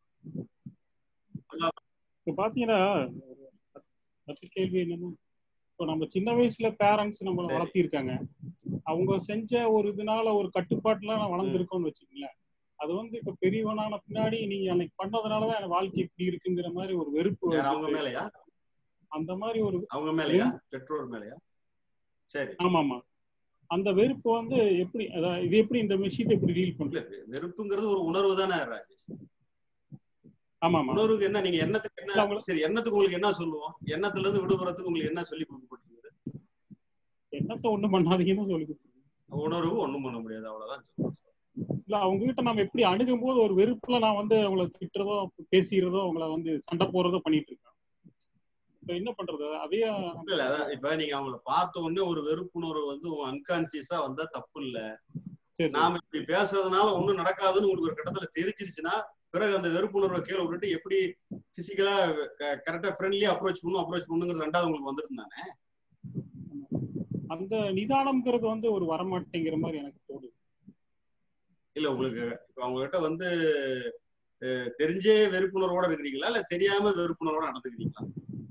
இப்ப பாத்தீங்கன்னா ஒரு பத்து கேள்வி என்னன்னா இப்போ நம்ம சின்ன வயசுல பேரண்ட்ஸ் நம்மளை சரி. வளர்த்திருக்காங்க அவங்க செஞ்ச ஒரு இதனால ஒரு கட்டுப்பாட்டுல நான் வளர்ந்துருக்கோம்னு வச்சுக்கோங்களேன் அது வந்து இப்ப பெரியவனான பின்னாடி நீங்க அன்னைக்கு பண்ணதுனாலதான் என் வாழ்க்கை இப்படி இருக்குங்கிற மாதிரி ஒரு வெறுப்பு யார் அவங்க வந்துட்டு, மேலயா அந்த மாதிரி ஒரு அவங்க மேலயா பெற்றோர் மேலயா சரி ஆமாமா அந்த வெறுப்பு வந்து எப்படி அதான் இது எப்படி இந்த விஷயத்தை எப்படி டீல் இல்ல பண்றது வெறுப்புங்கிறது ஒரு உணர்வு தானே ராஜேஷ் ஆமாமா உணர்வுக்கு என்ன நீங்க எண்ணத்துக்கு இல்ல, என்ன அவங்கள- சரி எண்ணத்துக்கு உங்களுக்கு என்ன சொல்லுவோம் எண்ணத்துல இருந்து விடுபடுறதுக்கு உங்களுக்கு என்ன சொல்லி கொடுக்கப்பட்டிருக்குது என்னத்த ஒண்ணும் பண்ணாதீங்கன்னு சொல்லி கொடுத்துருக்கேன் உணர்வு ஒண்ணும் பண்ண முடியாது அவ்வளவுதான் சொல்லுவோம். இல்ல அவங்க கிட்ட நம்ம எப்படி அணுகும் போது ஒரு வெறுப்புல நான் வந்து அவங்கள திட்டுறதோ பேசிக்கிறதோ அவங்கள வந்து சண்டை போடுறதோ பண்ணிட்டு இருக்கேன் இப்ப என்ன பண்றது அதே இல்ல இல்ல அதான் இப்ப நீங்க அவங்கள பார்த்த உடனே ஒரு வெறுப்புணர்வு வந்து உங்க அன்கான்சியஸா வந்தா தப்பு இல்ல சரி நாம இப்படி பேசுறதுனால ஒண்ணும் நடக்காதுன்னு உங்களுக்கு ஒரு கட்டத்துல தெரிஞ்சிருச்சுன்னா பிறகு அந்த வெறுப்புணர்வை கீழே விட்டுட்டு எப்படி பிசிக்கலா கரெக்டா ஃப்ரெண்ட்லியா அப்ரோச் பண்ணும் அப்ரோச் பண்ணுங்கிறது ரெண்டாவது உங்களுக்கு வந்துருந்தானே அந்த நிதானம்ங்கிறது வந்து ஒரு வரமாட்டேங்கிற மாதிரி எனக்கு தோணுது இல்ல உங்களுக்கு இப்ப அவங்க கிட்ட வந்து அஹ், தெரிஞ்சே வெறுப்புணர்வோட இருக்கிறீங்களா இல்ல தெரியாம வெறுப்புணர்வோட நடந்துக்கிறீங்களா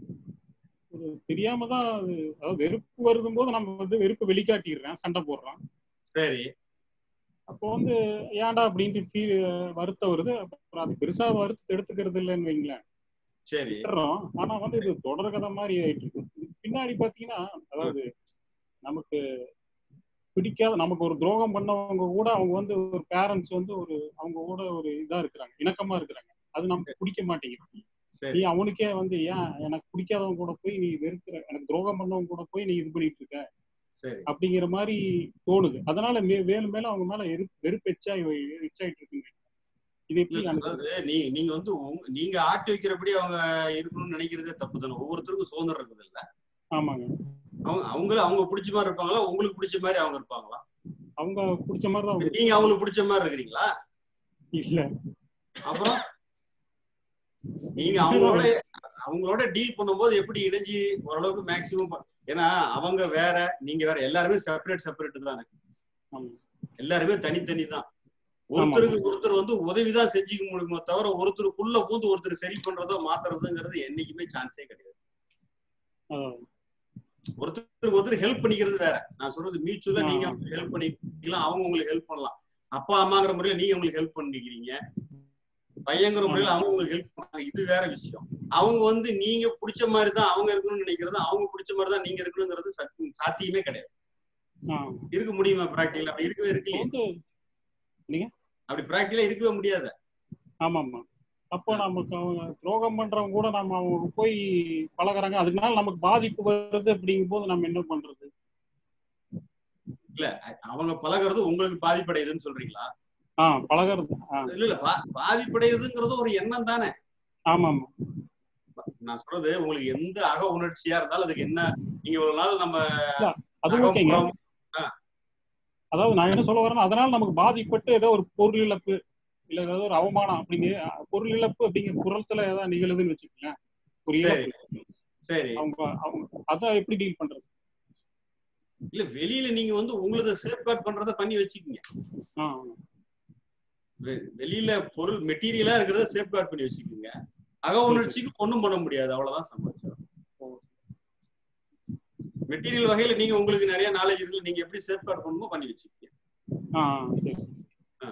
ஒரு தெரியாம தான் அது அதாவது வெறுப்பு வருதும் போது நம்ம வந்து வெறுப்பை வெளிக்காட்டிடுறேன் சண்டை போடுறோம் சரி அப்போ வந்து ஏன்டா அப்படின்ட்டு ஃபீல் வருத்தம் வருது அப்புறம் அது பெருசா வருத்தத்தை எடுத்துக்கிறது இல்லைன்னு வைங்களேன் சரி விட்டுறோம் ஆனா வந்து இது தொடர் கதை மாதிரி ஆயிட்டு இருக்கு இதுக்கு பின்னாடி பாத்தீங்கன்னா அதாவது நமக்கு பிடிக்காத நமக்கு ஒரு துரோகம் பண்ணவங்க கூட அவங்க வந்து ஒரு பேரண்ட்ஸ் வந்து ஒரு அவங்க கூட ஒரு இதா இருக்கிறாங்க இணக்கமா இருக்கிறாங்க அது நமக்கு பிடிக்க மாட்டேங்குது நீ சரி அவனுக்கே வந்து ஏன் எனக்கு பிடிக்காதவங்க கூட போய் நீ வெறுக்கிற எனக்கு துரோகம் பண்ணவங்க கூட போய் நீ இது பண்ணிட்டு இருக்க சரி அப்படிங்கிற மாதிரி தோணுது அதனால மே மேலும் மேலும் அவங்க மேல எரு வெறுப்பு எச்சாய் எச்சாயிட்டு இருக்குங்க இது எப்படி இல்ல, எனக்கு அதாவது நீ நீங்க வந்து உங்க- நீங்க ஆட்டி வைக்கிறபடி அவங்க இருக்கணும்னு நினைக்கிறதே தப்பு தானே ஒவ்வொருத்தருக்கும் சுதந்திரம் இருக்குது இல்ல ஆமாங்க அவங்க அவங்கள அவங்க பிடிச்ச மாதிரி இருப்பாங்களா உங்களுக்கு பிடிச்ச மாதிரி அவங்க இருப்பாங்களா அவங்க பிடிச்ச மாதிரி தான் அவங்க நீங்க அவங்களுக்கு பிடிச்ச மாதிரி இருக்கிறீங்களா இல்ல அப்புறம் நீங்க அவங்களோட அவங்களோட டீல் பண்ணும்போது எப்படி இணைஞ்சு ஓரளவுக்கு மேக்சிமம் ஏன்னா அவங்க வேற நீங்க வேற எல்லாருமே செப்பரேட் செப்பரேட் தானே ஆமா. எல்லாருமே தனித்தனி தான் ஒருத்தருக்கு ஒருத்தர் வந்து உதவிதான் செஞ்சுக்க முடியுமோ தவிர ஒருத்தருக்குள்ள பூந்து ஒருத்தர் சரி பண்றதோ மாத்துறதுங்கிறது என்னைக்குமே சான்ஸே கிடையாது அதான். ஒருத்தருக்கு ஒருத்தர் ஹெல்ப் பண்ணிக்கிறது வேற நான் சொல்றது மியூச்சுவலா ஆ. நீங்க ஹெல்ப் பண்ணிக்கலாம் அவங்க உங்களுக்கு ஹெல்ப் பண்ணலாம் அப்பா அம்மாங்கிற முறையில நீங்க உங்களுக்கு ஹெல்ப் பண்ணிக்கிறீங்க பையங்கிற முறையில அவங்க உங்களுக்கு ஹெல்ப் பண்ணாங்க இது வேற விஷயம் அவங்க வந்து நீங்க பிடிச்ச மாதிரி தான் அவங்க இருக்கணும்னு நினைக்கிறது அவங்க பிடிச்ச மாதிரி தான் நீங்க இருக்கணுங்கிறது சத்- சாத்தியமே கிடையாது ஆ. இருக்க முடியுமா பிராக்டிகல் அப்படி இருக்கவே இப்போ இருக்கலையே வந்து அப்படி பிராக்டிகலா இருக்கவே முடியாது ஆமா ஆமா அப்போ நமக்கு அவங்க துரோகம் பண்றவங்க கூட நம்ம அவங்க போய் பழகுறாங்க அதுக்குனால நமக்கு பாதிப்பு வருது அப்படிங்கும் போது நம்ம என்ன பண்றது இல்ல அவங்க பழகுறது உங்களுக்கு பாதிப்படையுதுன்னு சொல்றீங்களா ஆ பழகுறது ஆ இல்ல இல்ல பா- பாதிப்படையுதுங்கிறது ஒரு எண்ணம் தானே ஆமா ஆமா நான் சொல்றது உங்களுக்கு எந்த அக உணர்ச்சியா இருந்தாலும் அதுக்கு என்ன நீங்க இவ்வளவு நாள் நம்ம அது ஓகேங்க அகப்புறம் அதாவது நான் என்ன சொல்ல வரேன்னா அதனால நமக்கு பாதிப்பட்டு ஏதோ ஒரு பொருள் இழப்பு இல்ல ஏதாவது ஒரு அவமானம் அப்படிங்கிற பொருள் இழப்பு அப்படிங்கிற குரல்ல ஏதாவது நிகழுதுன்னு வச்சுக்கோங்களேன் ஒரு சரி இழப்பு சரி அவங்க அவங்க அதான் எப்படி டீல் பண்றது இல்ல வெளியில நீங்க வந்து உங்களத சேஃப்கார்ட் பண்றத பண்ணி வச்சுக்கீங்க ஆ வெ- வெளியில பொருள் மெட்டீரியலா இருக்கிறத சேஃப்கார்ட் பண்ணி வச்சுக்கோங்க அக உணர்ச்சிக்கு ஒண்ணும் பண்ண முடியாது அவ்வளவுதான் சமாச்சாரம் மெட்டீரியல் வகையில நீங்க உங்களுக்கு நிறைய நாலேஜ் இருக்கு நீங்க எப்படி சேஃப்கார்ட் பண்ணணுமோ பண்ணி வச்சுக்கீங்க ஆ சரி ஆ.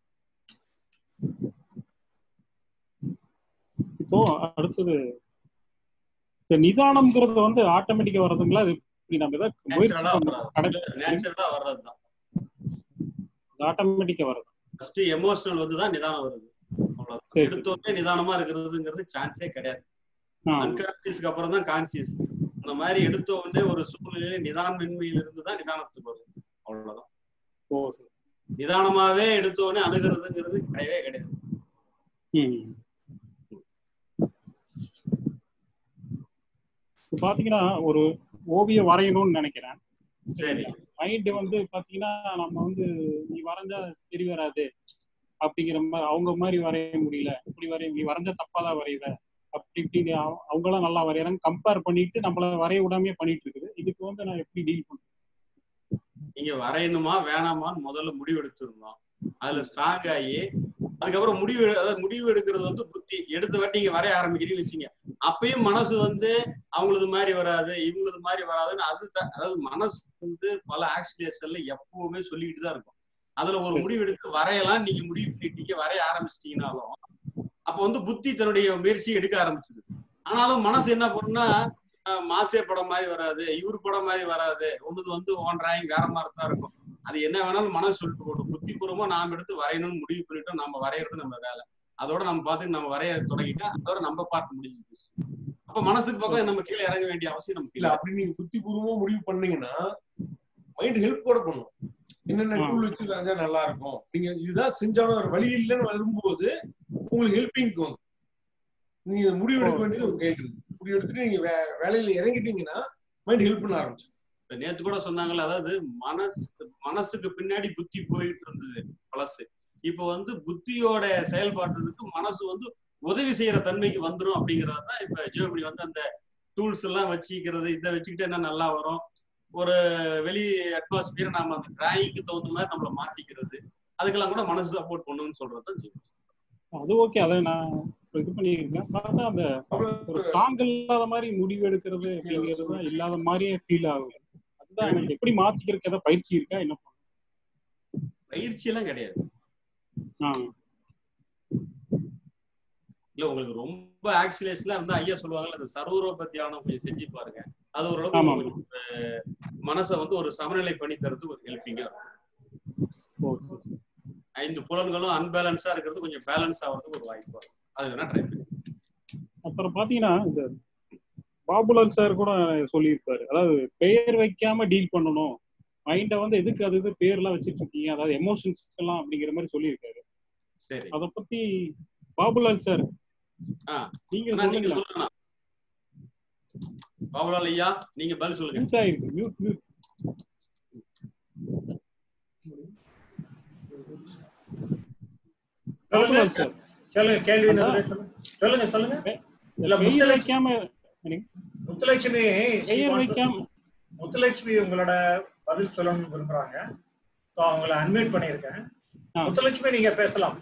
இப்போ அடுத்தது இந்த நிதானம்ங்கிறது வந்து ஆட்டோமேட்டிக்கா வர்றதுங்களா அது இப்படி நம்ம ஏதாவது முயற்சி நேச்சுரலா பண்ணணும் வர்றது நேச்சுரலா வர்றதுதான் ஆட்டோமேட்டிக்கா வர்றது ஃபர்ஸ்ட் எமோஷனல் வந்து தான் நிதானம் வருது அவ்வளவுதான் சரி. எடுத்தோடனே நிதானமா இருக்கிறதுங்கிறது சான்ஸே கிடையாது ஆ அன்கான்சியஸ்க்கு அப்புறம் தான் கான்சியஸ் அந்த மாதிரி எடுத்த உடனே ஒரு சூழ்நிலையில நிதானமின்மையில இருந்து தான் நிதானத்துக்கு வரும் அவ்வளவுதான் ஓ சரி நிதானமாவே எடுத்த உடனே அணுகிறதுங்கிறது கிடையவே கிடையாது ம். இப்ப பாத்தீங்கன்னா ஒரு ஓவியம் வரையணும்னு நினைக்கிறேன் சரி மைண்ட் வந்து பாத்தீங்கன்னா நம்ம வந்து நீ வரைஞ்சா சரி வராது அப்படிங்கிற மாதிரி அவங்க மாதிரி வரைய முடியல இப்படி வரைய நீ வரைஞ்சா தப்பாதான் வரைவ அப்படி இப்படி அவங்களாம் நல்லா வரையறாங்க கம்பேர் பண்ணிட்டு நம்மள வரைய விடாமயே பண்ணிட்டு இருக்குது இதுக்கு வந்து நான் எப்படி டீல் பண்றேன் நீங்க வரையணுமா வேணாமான்னு முதல்ல முடிவு எடுத்திருந்தோம் அதுல ஸ்ட்ராங் ஆகி அதுக்கப்புறம் முடிவு எடு- அதாவது முடிவு எடுக்கிறது வந்து புத்தி எடுத்த வாட்டி நீங்க வரைய ஆரம்பிக்கிறீங்கன்னு வச்சுங்க அப்பயும் மனசு வந்து அவங்களது மாதிரி வராது இவங்களது மாதிரி வராதுன்னு அது த- அதாவது மனசு வந்து பல ஆக்சிலேஷன்ல எப்பவுமே சொல்லிக்கிட்டு தான் இருக்கும் அதுல ஒரு முடிவு எடுத்து வரையலாம் நீங்க முடிவு பண்ணிட்டீங்க வரைய ஆரம்பிச்சிட்டீங்கனாலும் அப்ப வந்து புத்தி தன்னுடைய முயற்சியை எடுக்க ஆரம்பிச்சது ஆனாலும் மனசு என்ன பண்ணுன்னா அஹ், மாசே படம் மாதிரி வராது இவரு படம் மாதிரி வராது ஒண்ணுது வந்து ஓன் டிராயிங் வேற மாதிரி தான் இருக்கும் அது என்ன வேணாலும் மனசு சொல்லிட்டு போட்டோம் புத்திபூர்வமா நாம எடுத்து வரையணும்னு முடிவு பண்ணிட்டோம் நம்ம வரையறது நம்ம வேலை அதோட நம்ம பார்த்து நம்ம வரைய தொடங்கிட்டா அதோட நம்ம பார்ட் முடிஞ்சு போச்சு அப்ப மனசுக்கு பக்கம் நம்ம கீழே இறங்க வேண்டிய அவசியம் நமக்கு இல்ல இல்ல அப்படி நீங்க புத்திபூர்வமா முடிவு பண்ணீங்கன்னா மைண்ட் ஹெல்ப் கூட பண்ணும் என்னென்ன ஆ. டூல் வச்சு செஞ்சா நல்லா இருக்கும் நீங்க இதுதான் செஞ்சாலும் ஒரு வழி இல்லைன்னு வரும்போது உங்களுக்கு ஹெல்பிங்க்கு வந்து நீங்க முடிவு எடுக்க வேண்டியது உங்க கையில் இருக்கு முடிவு எடுத்துட்டு நீங்க வே- வேலையில இறங்கிட்டீங்கன்னா மைண்ட் ஹெல்ப் பண்ண ஆரம்பிச்சு இப்ப நேத்து கூட சொன்னாங்கல்ல அதாவது மனசு மனசுக்கு பின்னாடி புத்தி போயிட்டு இருந்தது பழசு இப்ப வந்து புத்தியோட செயல்பாட்டுக்கு மனசு வந்து உதவி செய்யற தன்மைக்கு வந்துரும் அப்படிங்கறது தான் இப்ப ஜியோமணி வந்து அந்த டூல்ஸ் எல்லாம் வச்சுக்கிறது இதை வச்சுக்கிட்டு என்ன நல்லா வரும் ஒரு வெளி அட்மாஸ்பியர் நாம அந்த டிராயிங்க்கு தகுந்த மாதிரி நம்மள மாத்திக்கிறது அதுக்கெல்லாம் கூட மனசு சப்போர்ட் பண்ணுன்னு சொல்றது தான் ஜியோமணி அது ஓகே அதை நான் இது பண்ணியிருக்கேன் பார்த்தா அந்த ஒரு ஸ்ட்ராங் இல்லாத மாதிரி முடிவு எடுக்கிறது அப்படிங்கிறது தான் இல்லாத மாதிரியே ஃபீல் ஆகுது அதுதான் எனக்கு எப்படி மாத்திக்கிறதுக்கு ஏதாவது பயிற்சி இருக்கா என்ன பண்ணணும்? பயிற்சி எல்லாம் கிடையாது ஆ இல்ல உங்களுக்கு ரொம்ப ஆக்சிலேஷனா இருந்தா ஐயா சொல்லுவாங்கல்ல அந்த சர்வரோப தியானம் கொஞ்சம் செஞ்சு பாருங்க அது ஓரளவுக்கு ஆமா. கொஞ்சம் அஹ், மனசை வந்து ஒரு சமநிலை பண்ணி தரதுக்கு ஒரு ஹெல்ப்பிங்கா இருக்கும் ஓ, சரி, சரி. ஐந்து புலன்களும் அன்பேலன்ஸா இருக்கிறது கொஞ்சம் பேலன்ஸ் ஆகிறதுக்கு ஒரு வாய்ப்பு வரும் அது வேணா ட்ரை பண்ணி அப்புறம் பாத்தீங்கன்னா இந்த பாபுலால் சார் கூட சொல்லியிருப்பாரு அதாவது பெயர் வைக்காம டீல் பண்ணணும் மைண்ட வந்து எதுக்கு அது இது பேர்லாம் வச்சிட்டு இருக்கீங்க அதாவது எமோஷன்ஸ் எல்லாம் அப்படிங்கிற மாதிரி சொல்லியிருக்காரு சரி அத பத்தி பாபுலால் சார் ஆ. நீங்க அண்ணா, நீங்க சொல்லுங்க சொல்லுங்க பாபுலால் ஐயா நீங்க பதில் சொல்லுங்க மியூட் ஆயிருக்கு மியூட் மியூட் சொல்லுங்க பாபுலால் சார் சொல்லுங்க கேள்வி என்னது? சொல்லுங்க சொல்லுங்க இல்ல பெயர் முத்துலட்சுமி வைக்காம முத்துலட்சுமி she பெயர் wants to- வைக்காம முத்துலட்சுமி உங்களோட பதில் சொல்லணும்னு விரும்புறாங்க ஸோ அவங்கள அன்மியூட் பண்ணியிருக்கேன் ஆ. முத்துலட்சுமி நீங்க பேசலாம்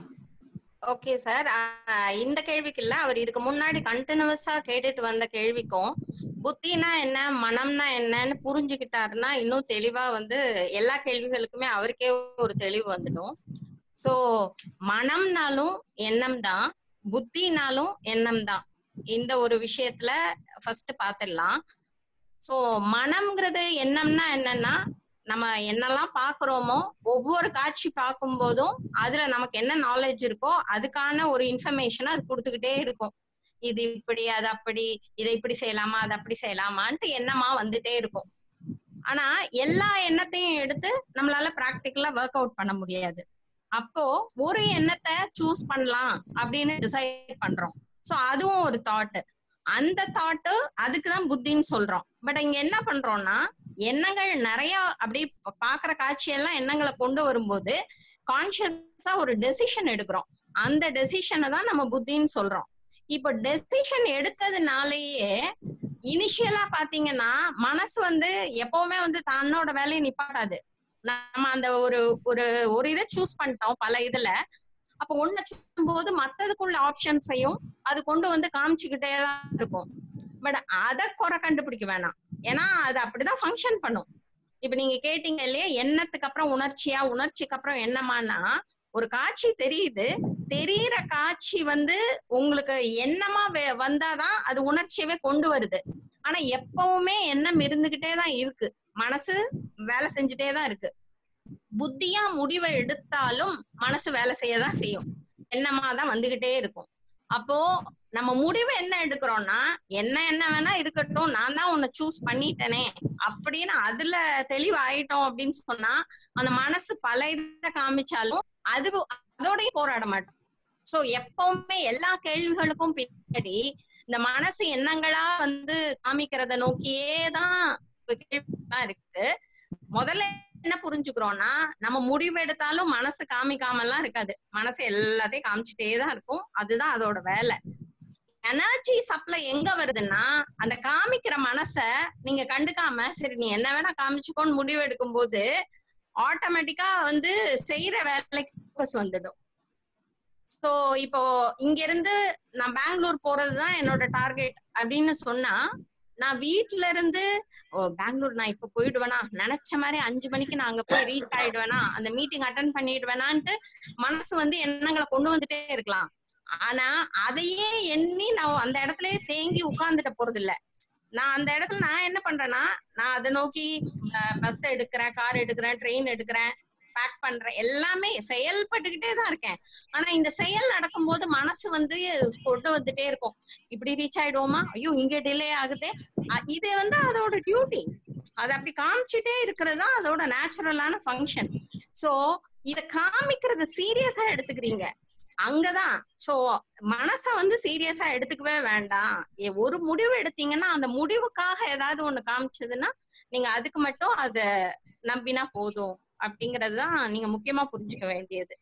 ஓகே சார் இந்த கேள்விக்கு இல்ல அவர் இதுக்கு முன்னாடி கண்டினியூஸா கேட்டுட்டு வந்த கேள்விக்கும் புத்தினா என்ன மனம்னா என்னன்னு புரிஞ்சுக்கிட்டாருன்னா இன்னும் தெளிவா வந்து எல்லா கேள்விகளுக்குமே அவருக்கே ஒரு தெளிவு வந்துடும் சோ மனம்னாலும் எண்ணம் தான் புத்தினாலும் எண்ணம் தான் இந்த ஒரு விஷயத்துல ஃபர்ஸ்ட் பாத்திரலாம் சோ மனம்ங்கிறது எண்ணம்னா என்னன்னா நம்ம என்னெல்லாம் பாக்குறோமோ ஒவ்வொரு காட்சி பார்க்கும் போதும் அதுல நமக்கு என்ன நாலேஜ் இருக்கோ அதுக்கான ஒரு இன்ஃபர்மேஷன் அது கொடுத்துக்கிட்டே இருக்கும் இது இப்படி அது அப்படி இதை இப்படி செய்யலாமா அது அப்படி செய்யலாமான்ட்டு எண்ணமா வந்துட்டே இருக்கும் ஆனா எல்லா எண்ணத்தையும் எடுத்து நம்மளால பிராக்டிக்கலா ஒர்க் அவுட் பண்ண முடியாது அப்போ ஒரு எண்ணத்தை சூஸ் பண்ணலாம் அப்படின்னு டிசைட் பண்றோம் சோ அதுவும் ஒரு தாட் அந்த தாட்டு அதுக்குதான் புத்தின்னு சொல்றோம் பட் இங்க என்ன பண்றோம்னா எண்ணங்கள் நிறைய அப்படி ப- பாக்குற காட்சியெல்லாம் எண்ணங்களை கொண்டு வரும்போது கான்சியஸா ஒரு டெசிஷன் எடுக்கிறோம் அந்த டெசிஷனை தான் நம்ம புத்தின்னு சொல்றோம் இப்போ டெசிஷன் எடுத்ததுனாலயே இனிஷியலா பாத்தீங்கன்னா மனசு வந்து எப்பவுமே வந்து தன்னோட வேலையை நிப்பாட்டாது நம்ம அந்த ஒரு ஒரு ஒரு இதை சூஸ் பண்ணிட்டோம் பல இதுல அப்ப ஒண்ணு போது மத்ததுக்குள்ள ஆப்ஷன்ஸையும் அது கொண்டு வந்து காமிச்சுக்கிட்டே தான் இருக்கும் பட் அத குறை கண்டுபிடிக்க வேணாம் ஏன்னா அது அப்படிதான் ஃபங்க்ஷன் பண்ணும் இப்ப நீங்க கேட்டீங்க இல்லையா எண்ணத்துக்கு அப்புறம் உணர்ச்சியா உணர்ச்சிக்கு அப்புறம் என்னமானா ஒரு காட்சி தெரியுது தெரியிற காட்சி வந்து உங்களுக்கு எண்ணமா வே- வந்தாதான் அது உணர்ச்சியவே கொண்டு வருது ஆனா எப்பவுமே எண்ணம் இருந்துகிட்டே தான் இருக்கு மனசு வேலை செஞ்சுட்டே தான் இருக்கு புத்தியா முடிவை எடுத்தாலும் மனசு வேலை செய்யதான் செய்யும் எண்ணமா தான் வந்துகிட்டே இருக்கும் அப்போ நம்ம முடிவு என்ன எடுக்கிறோம்னா என்ன என்ன வேணா இருக்கட்டும் நான் தான் உன்னை சூஸ் பண்ணிட்டேனே அப்படின்னு அதுல தெளிவாயிட்டோம் அப்படின்னு சொன்னா அந்த மனசு பல இதை காமிச்சாலும் அது அதோடய போராட மாட்டோம் சோ எப்பவுமே எல்லா கேள்விகளுக்கும் பின்னாடி இந்த மனசு எண்ணங்களா வந்து காமிக்கிறத நோக்கியே தான் கேள்விலாம் இருக்கு முதல்ல என்ன புரிஞ்சுக்கிறோம்னா நம்ம முடிவு எடுத்தாலும் மனசு காமிக்காமலாம் இருக்காது மனசு எல்லாத்தையும் காமிச்சிட்டே தான் இருக்கும் அதுதான் அதோட வேலை எனர்ஜி சப்ளை எங்க வருதுன்னா அந்த காமிக்கிற மனச நீங்க கண்டுக்காம சரி நீ என்ன வேணா காமிச்சுக்கோன்னு முடிவு எடுக்கும் போது ஆட்டோமேட்டிக்கா வந்து செய்யற வேலைக்கு focus வந்துடும் சோ இப்போ இங்க இருந்து நான் பெங்களூர் போறதுதான் என்னோட டார்கெட் அப்படின்னு சொன்னா நான் வீட்ல இருந்து ஓ பெங்களூர் நான் இப்ப போயிடுவேனா நினைச்ச மாதிரி அஞ்சு மணிக்கு நான் அங்க போய் ரீச் ஆயிடுவேனா அந்த மீட்டிங் அட்டன் பண்ணிடுவேனான்ட்டு மனசு வந்து எண்ணங்களை கொண்டு வந்துட்டே இருக்கலாம் ஆனா அதையே எண்ணி நான் அந்த இடத்துலயே தேங்கி உட்கார்ந்துட்ட போறது இல்ல நான் அந்த இடத்துல நான் என்ன பண்றேன்னா நான் அதை நோக்கி பஸ் எடுக்கிறேன் கார் எடுக்கிறேன் ட்ரெயின் எடுக்கிறேன் பேக் பண்றேன் எல்லாமே செயல்பட்டுக்கிட்டே தான் இருக்கேன் ஆனா இந்த செயல் நடக்கும்போது மனசு வந்து கொண்டு வந்துட்டே இருக்கும் இப்படி ரீச் ஆயிடுவோமா ஐயோ இங்க டிலே ஆகுதே அ- இது வந்து அதோட டியூட்டி அது அப்படி காமிச்சிட்டே இருக்கிறது தான் அதோட நேச்சுரலான ஃபங்க்ஷன் சோ இத காமிக்கிறத சீரியஸா எடுத்துக்கிறீங்க அங்கதான் சோ மனச வந்து சீரியஸா எடுத்துக்கவே வேண்டாம் ஏ- ஒரு முடிவு எடுத்தீங்கன்னா அந்த முடிவுக்காக ஏதாவது ஒண்ணு காமிச்சதுன்னா நீங்க அதுக்கு மட்டும் அத நம்பினா போதும் அப்படிங்கறது தான் நீங்க முக்கியமா புரிஞ்சுக்க வேண்டியது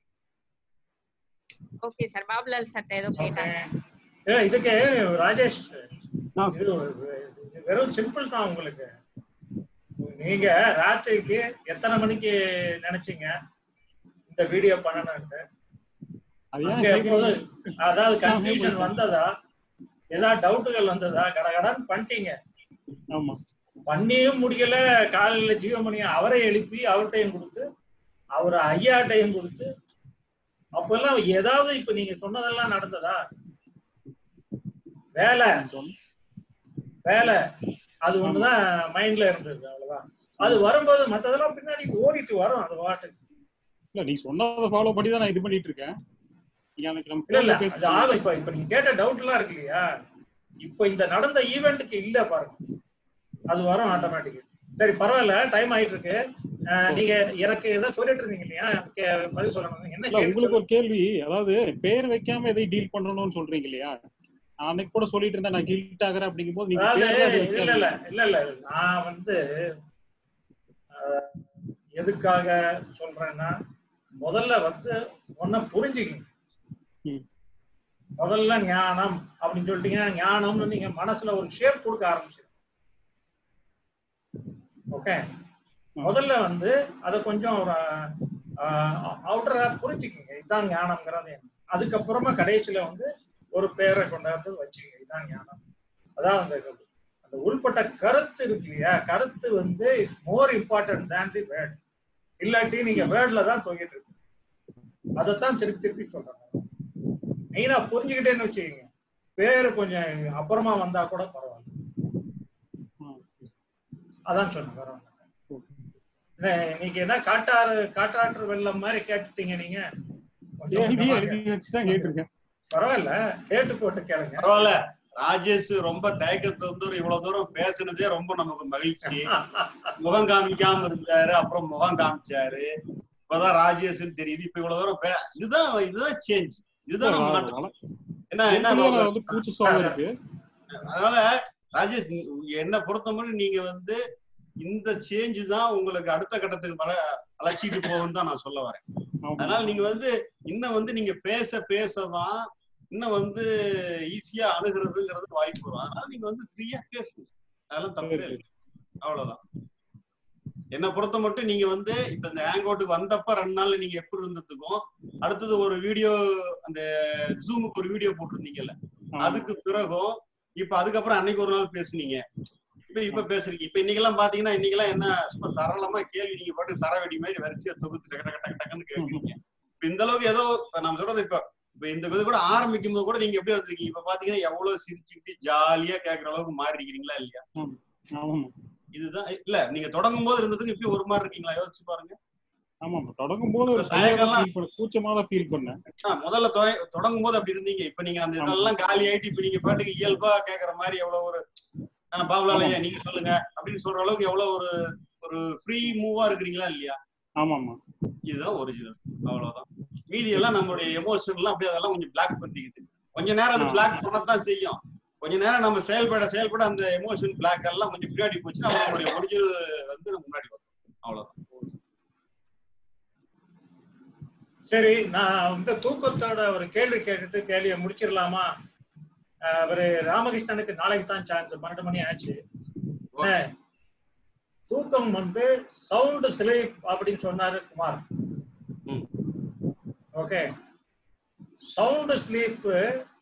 ஓகே சார் பாபுலால் சார் ஏதோ கேட்டாங்க ஏ, இதுக்கு ராஜேஷ் ஆ, இது ஒரு- இது வெறும் சிம்பிள் தான் உங்களுக்கு நீங்க ராத்திரிக்கு எத்தனை மணிக்கு நினைச்சீங்க இந்த வீடியோ பண்ணணும்ட்டு அது ஏன் அங்க எப்போது கேக்குறீங்க? அதாவது கன்ஃபியூஷன் வந்ததா ஏதாவது டவுட்டுகள் வந்ததா கடகடன்னு பண்ணிட்டீங்க ஆமா பண்ணியும் முடியல காலையில ஜீவமணி அவரை எழுப்பி அவர்கிட்டையும் கொடுத்து அவர் ஐயாட்டையும் கொடுத்து அப்பெல்லாம் ஏதாவது இப்ப நீங்க சொன்னதெல்லாம் நடந்ததா வேலை வேலை அது ஒண்ணுதான் மைண்ட்ல இருந்தது அவ்வளவுதான் அது வரும்போது மத்ததெல்லாம் பின்னாடி ஓடிட்டு வரும் அது பாட்டுக்கு இல்ல நீ சொன்னதை ஃபாலோ பண்ணி தான் நான் இது பண்ணிட்டு இருக்கேன் நீங்க அன்னைக்கு நம்ம இல்ல இல்ல phone ல அது பேசுனோம். ஆகும் இப்ப இப்ப நீங்க கேட்ட டவுட் எல்லாம் இருக்கு இல்லையா இப்ப இந்த நடந்த ஈவெண்ட்டுக்கு இல்ல பாருங்க அது வரும் ஆட்டோமேட்டிக் சரி பரவாயில்ல டைம் ஆயிட்டு இருக்கு அஹ், நீங்க எனக்கு ஏதோ சொல்லிட்டு இருந்தீங்க இல்லையா கே- பதில் சொல்லணும் என்ன இல்ல கேள்வி உங்களுக்கு ஒரு கேள்வி அதாவது பேர் வைக்காம எதை டீல் பண்ணணும்னு சொல்றீங்க இல்லையா நான் அன்னைக்கு கூட சொல்லிட்டு இருந்தேன் நான் கில்ட் ஆகுறேன் அப்படிங்கும்போது நீங்க அதாவது பேர் தான் இல்ல இல்ல இல்ல இல்ல இல்ல நான் வந்து அஹ், எதுக்காக சொல்றேன்னா முதல்ல வந்து ஒன்ன புரிஞ்சுக்கிங்க ம். முதல்ல ஞானம் அப்படின்னு சொல்லிட்டீங்கன்னா ஞானம்னு நீங்க மனசுல ஒரு ஷேப் கொடுக்க ஆரம்பிச்சிடும் ஓகே முதல்ல வந்து அதை கொஞ்சம் ஒரு அவுட்டரா புரிஞ்சுக்கிங்க இதுதான் ஞானம்ங்கிறது என்ன. அதுக்கப்புறமா கடைசியில வந்து ஒரு பேரை கொண்டாந்து வச்சுங்க இதுதான் ஞானம் அதான் அந்த அந்த உள்பட்ட கருத்து இருக்கு இல்லையா கருத்து வந்து it's more important than the word இல்லாட்டி நீங்க வேர்ட்ல தான் தொங்கிட்டு இருக்கு அதைத்தான் திருப்பி திருப்பி சொல்றாங்க மெயினா புரிஞ்சுக்கிட்டேன்னு வச்சுக்கோங்க பேரு கொஞ்சம் அப்புறமா வந்தா கூட பரவாயில்ல அதான் சொன்னேன் வேற ஒண்ணும் இல்ல. என்ன, இன்னைக்கு என்ன காட்டாறு காட்டாற்று வெள்ளம் மாதிரி கேட்டுட்டீங்க நீங்க கொஞ்சம் எழுதி கொஞ்சமா எழுதி வச்சுதான் கேட்டிருக்கேன் பரவாயில்ல கேட்டு போட்டு கேளுங்க பரவாயில்ல ராஜேஷ் ரொம்ப தயக்கத்தை வந்து இவ்வளவு தூரம் பேசுனதே ரொம்ப நமக்கு மகிழ்ச்சி முகம் காமிக்காம இருந்தாரு அப்புறம் முகம் காமிச்சாரு இப்பதான் ராஜேஷ்னு தெரியுது இப்ப இவ்வளவு தூரம் பே- இதுதான் இதுதான் சேஞ்ச் இதுதான் நம்ம மாற்றம். என்ன என்ன உண்மையிலே வந்து கூச்ச சுவாபம் இருக்கு அதனால ராஜேஷ் என்ன பொறுத்தவரை நீங்க வந்து இந்த சேஞ்ச் தான் உங்களுக்கு அடுத்த கட்டத்துக்கு வள அழைச்சிட்டு போகும்னு தான் நான் சொல்ல வரேன் ஆமா. அதனால நீங்க வந்து இன்னும் வந்து நீங்க பேச பேசதான் இன்னும் வந்து ஈஸியா அணுகிறதுங்கிறது வாய்ப்பு வரும் அதனால நீங்க வந்து ஃப்ரீயா பேசுங்க அதெல்லாம் தப்பே சரி, இல்லை அவ்வளவுதான் என்னை பொறுத்த மட்டும் நீங்க வந்து இப்ப இந்த ஹேங் அவுட்டுக்கு வந்தப்ப ரெண்டு நாள்ல நீங்க எப்படி இருந்ததுக்கும் அடுத்தது ஒரு வீடியோ அந்த ஜூமுக்கு ஒரு வீடியோ போட்டிருந்தீங்கல்ல ஆமா. அதுக்கு பிறகும் இப்ப அதுக்கப்புறம் அன்னைக்கு ஒரு நாள் பேசுனீங்க இப்ப இப்ப பேசுறீங்க இப்ப இன்னைக்கு எல்லாம் பாத்தீங்கன்னா இன்னைக்கு எல்லாம் என்ன சும்மா சரளமா கேள்வி நீங்க பாட்டு சரவெடி மாதிரி வரிசையா தொகுத்து டக்கு டக்கு டக்கு டக்குன்னு கேட்குறீங்க இப்ப இந்த அளவுக்கு ஏதோ இப்ப நம்ம சொல்றது இப்ப இப்ப இந்த இது கூட ஆரம்பிக்கும் போது கூட நீங்க எப்படி வந்திருக்கீங்க இப்ப பாத்தீங்கன்னா எவ்வளவு சிரிச்சுக்கிட்டு ஜாலியா கேக்குற அளவுக்கு மாறி இருக்கீங்களா இல்லையா ஆமா இதுதான் இல்ல நீங்க தொடங்கும் போது இருந்ததுக்கு இப்படி ஒரு மாதிரி இருக்கீங்களா யோசிச்சு பாருங்க ஆமா தொடங்கும் போது ஒரு இப்ப தயக்கம்லாம் ஃபீல் பண்ண கூச்சமா தான் ஃபீல் பண்ணேன் ஆ, முதல்ல தொ- தொடங்கும் போது அப்படி இருந்தீங்க இப்ப நீங்க அந்த இதெல்லாம் காலி ஆயிட்டு இப்ப நீங்க பாட்டுக்கு இயல்பா கேக்குற மாதிரி எவ்வளவு ஒரு பாபுலாலையா நீங்க சொல்லுங்க அப்படின்னு சொல்ற அளவுக்கு எவ்வளவு ஒரு ஒரு ஃப்ரீ மூவா இருக்கிறீங்களா இல்லையா ஆமா ஆமா இதுதான் ஒரிஜினல் அவ்வளவுதான் மீதி எல்லாம் நம்மளுடைய எமோஷன் எல்லாம் அப்படியே அதெல்லாம் கொஞ்சம் பிளாக் பண்ணிக்குது கொஞ்ச நேரம் அது ஆ. பிளாக் பண்ணத்தான் செய்யும் கொஞ்ச நேரம் நம்ம செயல்பட செயல்பட அந்த எமோஷன் பிளாக் எல்லாம் கொஞ்சம் பின்னாடி போச்சுன்னா நம்மளுடைய ஒரிஜினல் வந்து நம்ம முன்னாடி வரும் அவ்வளவுதான் சரி நான் இந்த தூக்கத்தோட ஒரு கேள்வி கேட்டுட்டு கேள்வியை முடிச்சிடலாமா அஹ் அவரு ராமகிருஷ்ணனுக்கு நாளைக்கு தான் சான்ஸ் பன்னெண்டு மணி ஆச்சு அஹ் தூக்கம் வந்து சவுண்ட் ஸ்லீப் அப்படின்னு சொன்னாரு குமார் ம். Okay sound sleep